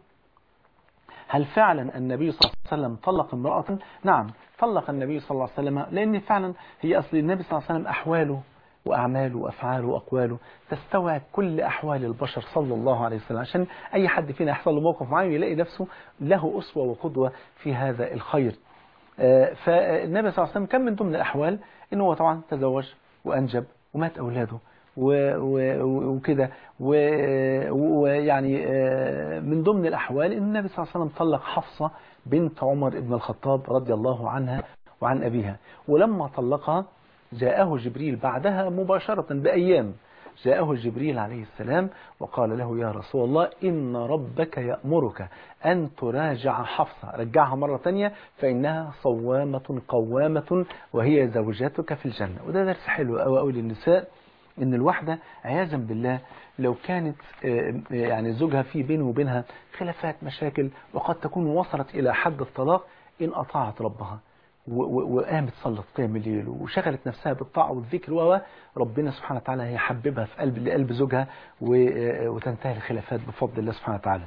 Speaker 3: هل فعلا النبي صلى الله عليه وسلم طلق امرأة؟ نعم طلق النبي صلى الله عليه وسلم لأن فعلا هي أصل النبي صلى الله عليه وسلم أحواله وأعماله وأفعاله وأقواله تستوعب كل أحوال البشر صلى الله عليه وسلم عشان أي حد فينا يحصل له موقف معين يلاقي نفسه له أسوة وقدوة في هذا الخير آه، فالنبي صلى الله عليه وسلم كان من ضمن الأحوال إنه هو طبعا تزوج وأنجب ومات أولاده و- و- وكده و- ويعني آه، من ضمن الأحوال إن النبي صلى الله عليه وسلم طلق حفصة بنت عمر بن الخطاب رضي الله عنها وعن أبيها ولما طلقها جاءه جبريل بعدها مباشرة بأيام جاءه جبريل عليه السلام وقال له يا رسول الله إن ربك يأمرك أن تراجع حفصة رجعها مرة تانية فإنها صوامة قوامة وهي زوجاتك في الجنة وده درس حلو أوي أوي للنساء ان الواحدة عياذا بالله لو كانت آه، يعني زوجها في بينه وبينها خلافات مشاكل وقد تكون وصلت الى حد الطلاق ان اطاعت ربها و- و- وقامت صلت قيام الليل وشغلت نفسها بالطاعة والذكر و ربنا سبحانه وتعالى هيحببها في قلب لقلب زوجها و- آه، وتنتهي الخلافات بفضل الله سبحانه وتعالى.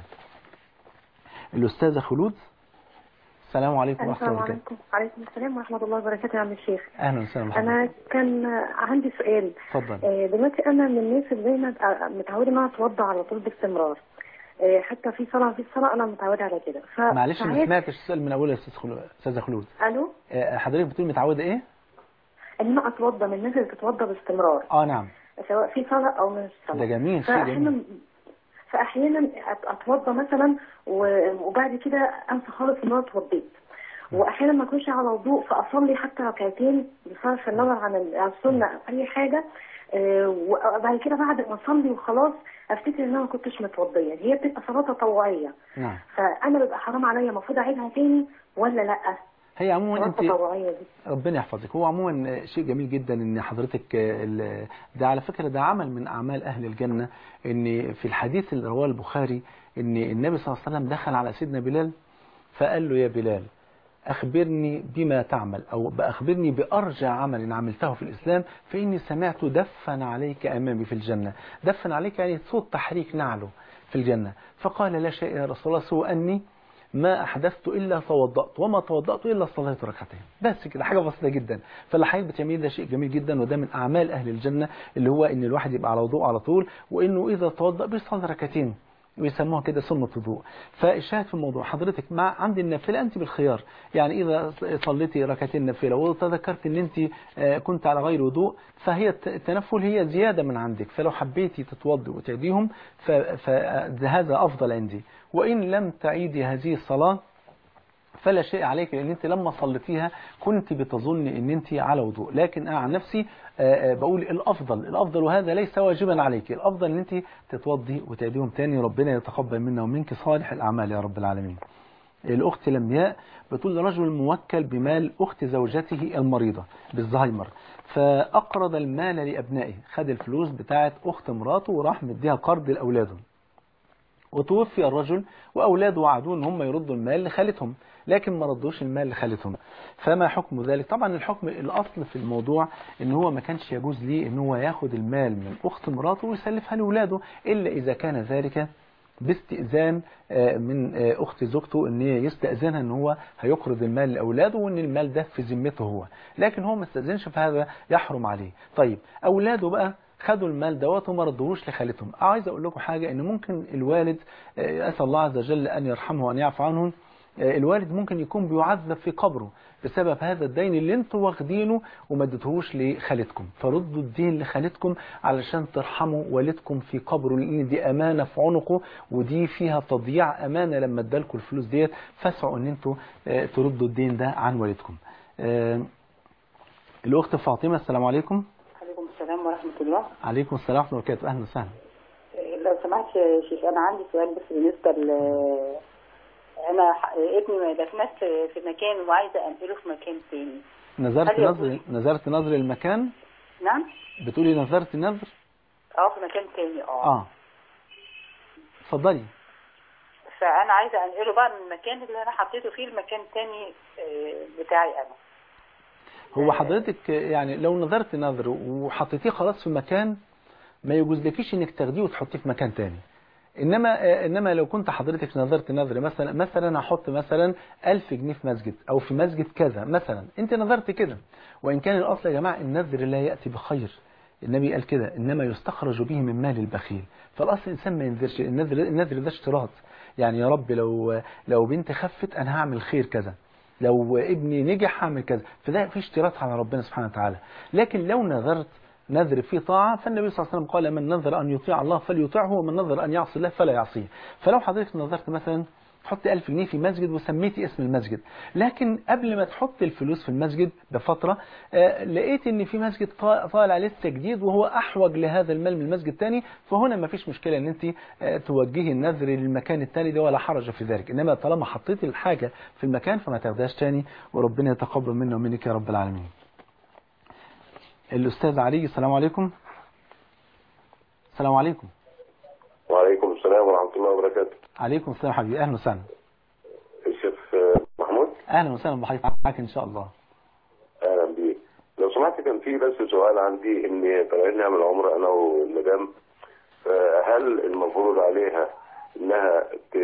Speaker 3: الأستاذة خلود السلام عليكم ورحمة الله
Speaker 5: السلام
Speaker 3: وبركاته.
Speaker 5: عليكم وعليكم السلام ورحمة الله وبركاته يا عم الشيخ
Speaker 3: أهلا وسهلا بحضرتك.
Speaker 5: أنا كان عندي سؤال
Speaker 3: اتفضل.
Speaker 5: آه، دلوقتي أنا من الناس اللي دايما آه، متعودة إن أنا أتوضأ على طول باستمرار آه، حتى في صلاة في الصلاة أنا متعودة على كده ف-
Speaker 3: معلش ما
Speaker 5: ساعات-
Speaker 3: سمعتش السؤال من أوله يا أستاذ خلود- أستاذة خلود.
Speaker 5: ألو
Speaker 3: آه، حضرتك بتقول متعودة إيه؟
Speaker 5: إن أنا أتوضأ من الناس اللي بتتوضأ باستمرار
Speaker 3: اه نعم
Speaker 5: سواء في صلاة أو من الصلاة
Speaker 3: ده جميل شيء
Speaker 5: فأحيانا
Speaker 3: جميل
Speaker 5: فأحيانا أت- أتوضأ مثلا و- وبعد كده أنسى خالص إن أنا اتوضيت واحيانا ما اكونش على وضوء فاصلي حتى ركعتين بصرف النظر عن ال- عن السنه او اي حاجه آه، وبعد كده بعد ما اصلي وخلاص افتكر ان انا ما كنتش متوضيه هي بتبقى صلاه تطوعيه
Speaker 3: نعم
Speaker 5: فانا بيبقى حرام عليا المفروض اعيدها تاني ولا لا
Speaker 3: هي عموما
Speaker 5: صلاه
Speaker 3: انت
Speaker 5: تطوعيه دي
Speaker 3: ربنا يحفظك هو عموما شيء جميل جدا ان حضرتك آه، ال- ده على فكره ده عمل من اعمال اهل الجنه ان في الحديث اللي رواه البخاري ان النبي صلى الله عليه وسلم دخل على سيدنا بلال فقال له يا بلال أخبرني بما تعمل أو أخبرني بأرجى عمل عملته في الإسلام فإني سمعت دفن عليك أمامي في الجنة دفن عليك يعني صوت تحريك نعله في الجنة فقال لا شيء يا رسول الله سوى أني ما أحدثت إلا توضأت وما توضأت إلا صليت ركعتين بس كده حاجة بسيطة جدا فالحقيقة بتعمل ده شيء جميل جدا وده من أعمال أهل الجنة اللي هو إن الواحد يبقى على وضوء على طول وإنه إذا توضأ بيصلي ركعتين ويسموها كده سنة وضوء فالشاهد في الموضوع حضرتك مع عند النافلة أنت بالخيار يعني إذا صليتي ركعتين نافلة وتذكرت أن أنت آه، كنت على غير وضوء فهي الت- التنفل هي زيادة من عندك فلو حبيتي تتوضي وتعيديهم ف- فهذا أفضل عندي وإن لم تعيدي هذه الصلاة فلا شيء عليك لان انت لما صليتيها كنت بتظن ان انت على وضوء لكن انا عن نفسي آه، آه، بقول الافضل الافضل وهذا ليس واجبا عليك الافضل ان انت تتوضي وتعيديهم تاني ربنا يتقبل منا ومنك صالح الاعمال يا رب العالمين الأخت لمياء بتقول رجل موكل بمال أخت زوجته المريضة بالزهايمر فأقرض المال لأبنائه خد الفلوس بتاعت أخت مراته وراح مديها قرض لأولاده وتوفي الرجل وأولاده وعدوه ان هم يردوا المال لخالتهم لكن ما ردوش المال لخالتهم فما حكم ذلك طبعا الحكم الأصل في الموضوع ان هو ما كانش يجوز ليه ان هو ياخد المال من أخت مراته ويسلفها لأولاده إلا إذا كان ذلك باستئذان آه، من آه، أخت زوجته ان هي يستأذنها ان هو هيقرض المال لأولاده وان المال ده في ذمته هو لكن هو ما استأذنش فهذا يحرم عليه طيب أولاده بقى خدوا المال دوت وما ردوهوش لخالتهم عايز اقول لكم حاجة ان ممكن الوالد آه، اسال الله عز وجل ان يرحمه وان يعفو عنه آه، الوالد ممكن يكون بيعذب في قبره بسبب هذا الدين اللي انتوا واخدينه وما اديتهوش لخالتكم فردوا الدين لخالتكم علشان ترحموا والدكم في قبره لان دي امانه في عنقه ودي فيها تضييع امانه لما ادالكم الفلوس ديت فاسعوا ان انتوا آه، تردوا الدين ده عن والدكم آه، الاخت فاطمه السلام عليكم
Speaker 6: عليكم السلام ورحمة الله
Speaker 3: عليكم السلام ورحمه الله وبركاته اهلا وسهلا
Speaker 6: إيه، لو سمحت يا شيخ أنا عندي سؤال بس بالنسبة ل أنا ح- ابني دفنت في مكان وعايزة أنقله في مكان تاني
Speaker 3: نظرت
Speaker 6: هل يجوز؟
Speaker 3: نظر نظرت نظر المكان
Speaker 6: نعم؟
Speaker 3: بتقولي نظرت نظر
Speaker 6: اه في مكان تاني اه
Speaker 3: اه اتفضلي
Speaker 6: فأنا عايزة أنقله بقى من المكان اللي أنا حطيته فيه المكان تاني آه، بتاعي أنا
Speaker 3: هو حضرتك يعني لو نظرت نظر وحطيتيه خلاص في مكان ما يجوزلكيش انك تاخديه وتحطيه في مكان تاني انما آه، انما لو كنت حضرتك نظرت نظر مثلا مثلا هحط مثلا 1000 جنيه في مسجد او في مسجد كذا مثلا انت نظرت كده وان كان الاصل يا جماعه النذر لا ياتي بخير النبي قال كده انما يستخرج به من مال البخيل فالاصل الانسان ما ينذرش النذر النذر ده اشتراط يعني يا رب لو لو بنتي خفت انا هعمل خير كذا لو ابني نجح هعمل كذا فده في اشتراط على ربنا سبحانه وتعالى لكن لو نذرت نذر فيه طاعة فالنبي صلى الله عليه وسلم قال من نذر أن يطيع الله فليطيعه ومن نذر أن يعصي الله فلا يعصيه فلو حضرتك نذرت مثلا تحط 1000 جنيه في مسجد وسميتي اسم المسجد لكن قبل ما تحط الفلوس في المسجد بفترة آه، لقيت ان في مسجد طا- طالع لسه جديد وهو احوج لهذا المال من المسجد الثاني فهنا ما فيش مشكلة ان انت آه، توجهي النذر للمكان الثاني ده ولا حرج في ذلك انما طالما حطيتي الحاجة في المكان فما تاخدهاش تاني وربنا يتقبل منا ومنك يا رب العالمين الاستاذ علي السلام عليكم السلام عليكم
Speaker 7: وعليكم السلام ورحمة الله وبركاته
Speaker 3: عليكم السلام حبيبي اهلا وسهلا
Speaker 7: الشيخ آه، محمود
Speaker 3: اهلا وسهلا بحضرتك معاك ان شاء الله
Speaker 7: أهلا بيك لو سمحت كان في بس سؤال عندي إني طالعين نعمل عمرة أنا والمدام فهل المفروض عليها إنها ت...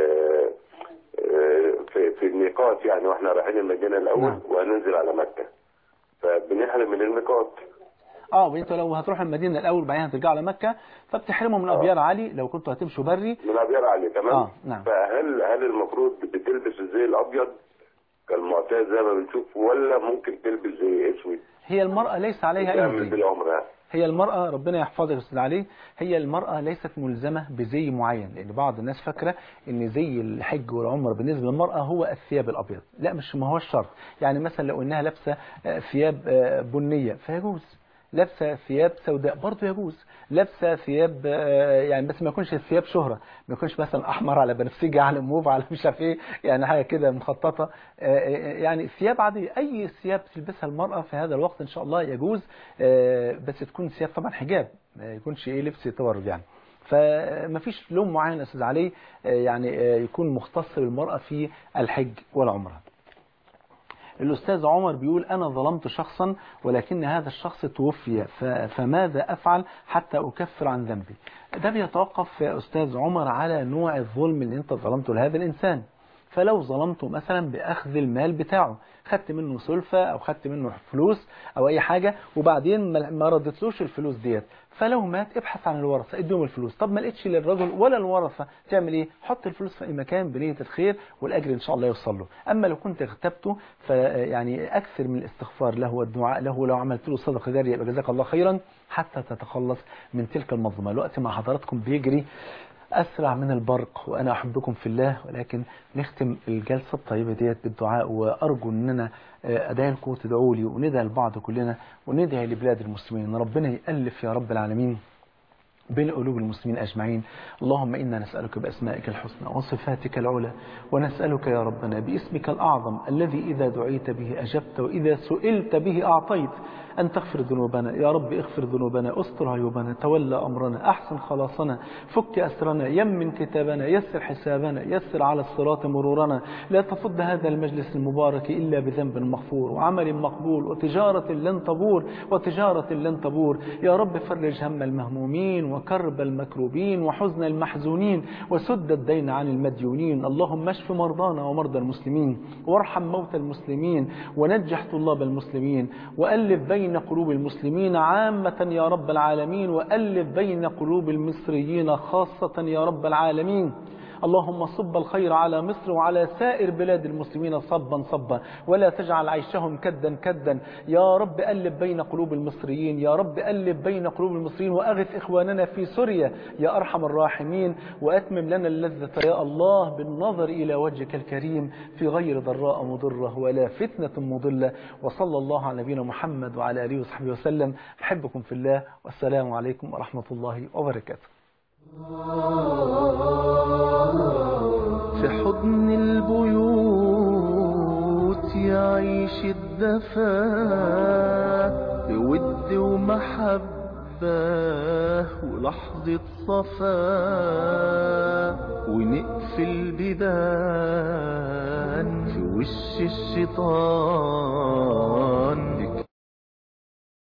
Speaker 7: آه، في في الميقات يعني واحنا رايحين المدينة الأول
Speaker 3: نعم.
Speaker 7: وهننزل على مكة فبنحرم من الميقات
Speaker 3: اه وانتوا لو هتروحوا المدينه الاول بعدين هترجعوا على مكه فبتحرموا من ابيار علي لو كنتوا هتمشوا بري
Speaker 7: من أبيار علي تمام
Speaker 3: آه، نعم.
Speaker 7: فهل هل المفروض بتلبس الزي الأبيض كالمعتاد زي ما بنشوف ولا ممكن تلبس زي أسود
Speaker 3: هي المراه ليس عليها اي
Speaker 7: تعمل
Speaker 3: زي
Speaker 7: بالعمرة
Speaker 3: هي المرأة ربنا يحفظك يا أستاذ علي هي المرأة ليست ملزمة بزي معين لأن بعض الناس فاكرة إن زي الحج والعمر بالنسبة للمرأة هو الثياب الأبيض لا مش ما هو الشرط يعني مثلا لو إنها لابسة آه، ثياب آه، بنية فيجوز لابسه ثياب سوداء برضه يجوز لابسه ثياب آه، يعني بس ما يكونش ثياب شهره ما يكونش مثلا احمر على بنفسجي على موف على مش عارف ايه يعني حاجه كده مخططه آه، آه، يعني ثياب عاديه اي ثياب تلبسها المراه في هذا الوقت ان شاء الله يجوز آه، بس تكون ثياب طبعا حجاب ما يكونش ايه لبس تبرج يعني فما فيش لون معين يا استاذ علي آه، يعني آه، يكون مختص بالمراه في الحج والعمره الأستاذ عمر بيقول أنا ظلمت شخصا ولكن هذا الشخص توفي ف- فماذا أفعل حتى أكفر عن ذنبي ده بيتوقف يا أستاذ عمر على نوع الظلم اللي أنت ظلمته لهذا الإنسان فلو ظلمته مثلا بأخذ المال بتاعه خدت منه سلفة أو خدت منه فلوس أو أي حاجة وبعدين ما- ما ردتلوش الفلوس ديت فلو مات ابحث عن الورثة اديهم الفلوس طب ما لقيتش للرجل ولا الورثة تعمل ايه حط الفلوس في اي مكان بنية الخير والاجر ان شاء الله يوصل له اما لو كنت اغتبته فيعني اكثر من الاستغفار له والدعاء له لو عملت له صدقة جارية يبقى جزاك الله خيرا حتى تتخلص من تلك المظلمة الوقت مع حضراتكم بيجري أسرع من البرق وأنا أحبكم في الله ولكن نختم الجلسة الطيبة ديت بالدعاء وأرجو أننا أدعيكم تدعوا لي وندعي البعض كلنا وندعي لبلاد المسلمين ربنا يألف يا رب العالمين بين قلوب المسلمين أجمعين اللهم إنا نسألك بأسمائك الحسنى وصفاتك العلى ونسألك يا ربنا باسمك الأعظم الذي إذا دعيت به أجبت وإذا سئلت به أعطيت أن تغفر ذنوبنا يا رب اغفر ذنوبنا استر عيوبنا تولى أمرنا أحسن خلاصنا فك أسرنا يمن كتابنا يسر حسابنا يسر على الصراط مرورنا لا تفض هذا المجلس المبارك إلا بذنب مغفور وعمل مقبول وتجارة لن تبور وتجارة لن تبور يا رب فرج هم المهمومين وكرب المكروبين وحزن المحزونين وسد الدين عن المديونين اللهم اشف مرضانا ومرضى المسلمين وارحم موتى المسلمين ونجح طلاب المسلمين وألف بين قلوب المسلمين عامة يا رب العالمين وألف بين قلوب المصريين خاصة يا رب العالمين اللهم صب الخير على مصر وعلى سائر بلاد المسلمين صبا صبا ولا تجعل عيشهم كدا كدا يا رب ألف بين قلوب المصريين يا رب ألف بين قلوب المصريين وأغث إخواننا في سوريا يا أرحم الراحمين وأتمم لنا اللذة يا الله بالنظر إلى وجهك الكريم في غير ضراء مضرة ولا فتنة مضلة وصلى الله على نبينا محمد وعلى آله وصحبه وسلم أحبكم في الله والسلام عليكم ورحمة الله وبركاته
Speaker 1: في حضن البيوت يعيش الدفا بود ومحبة ولحظة صفا ونقفل بيبان في وش الشيطان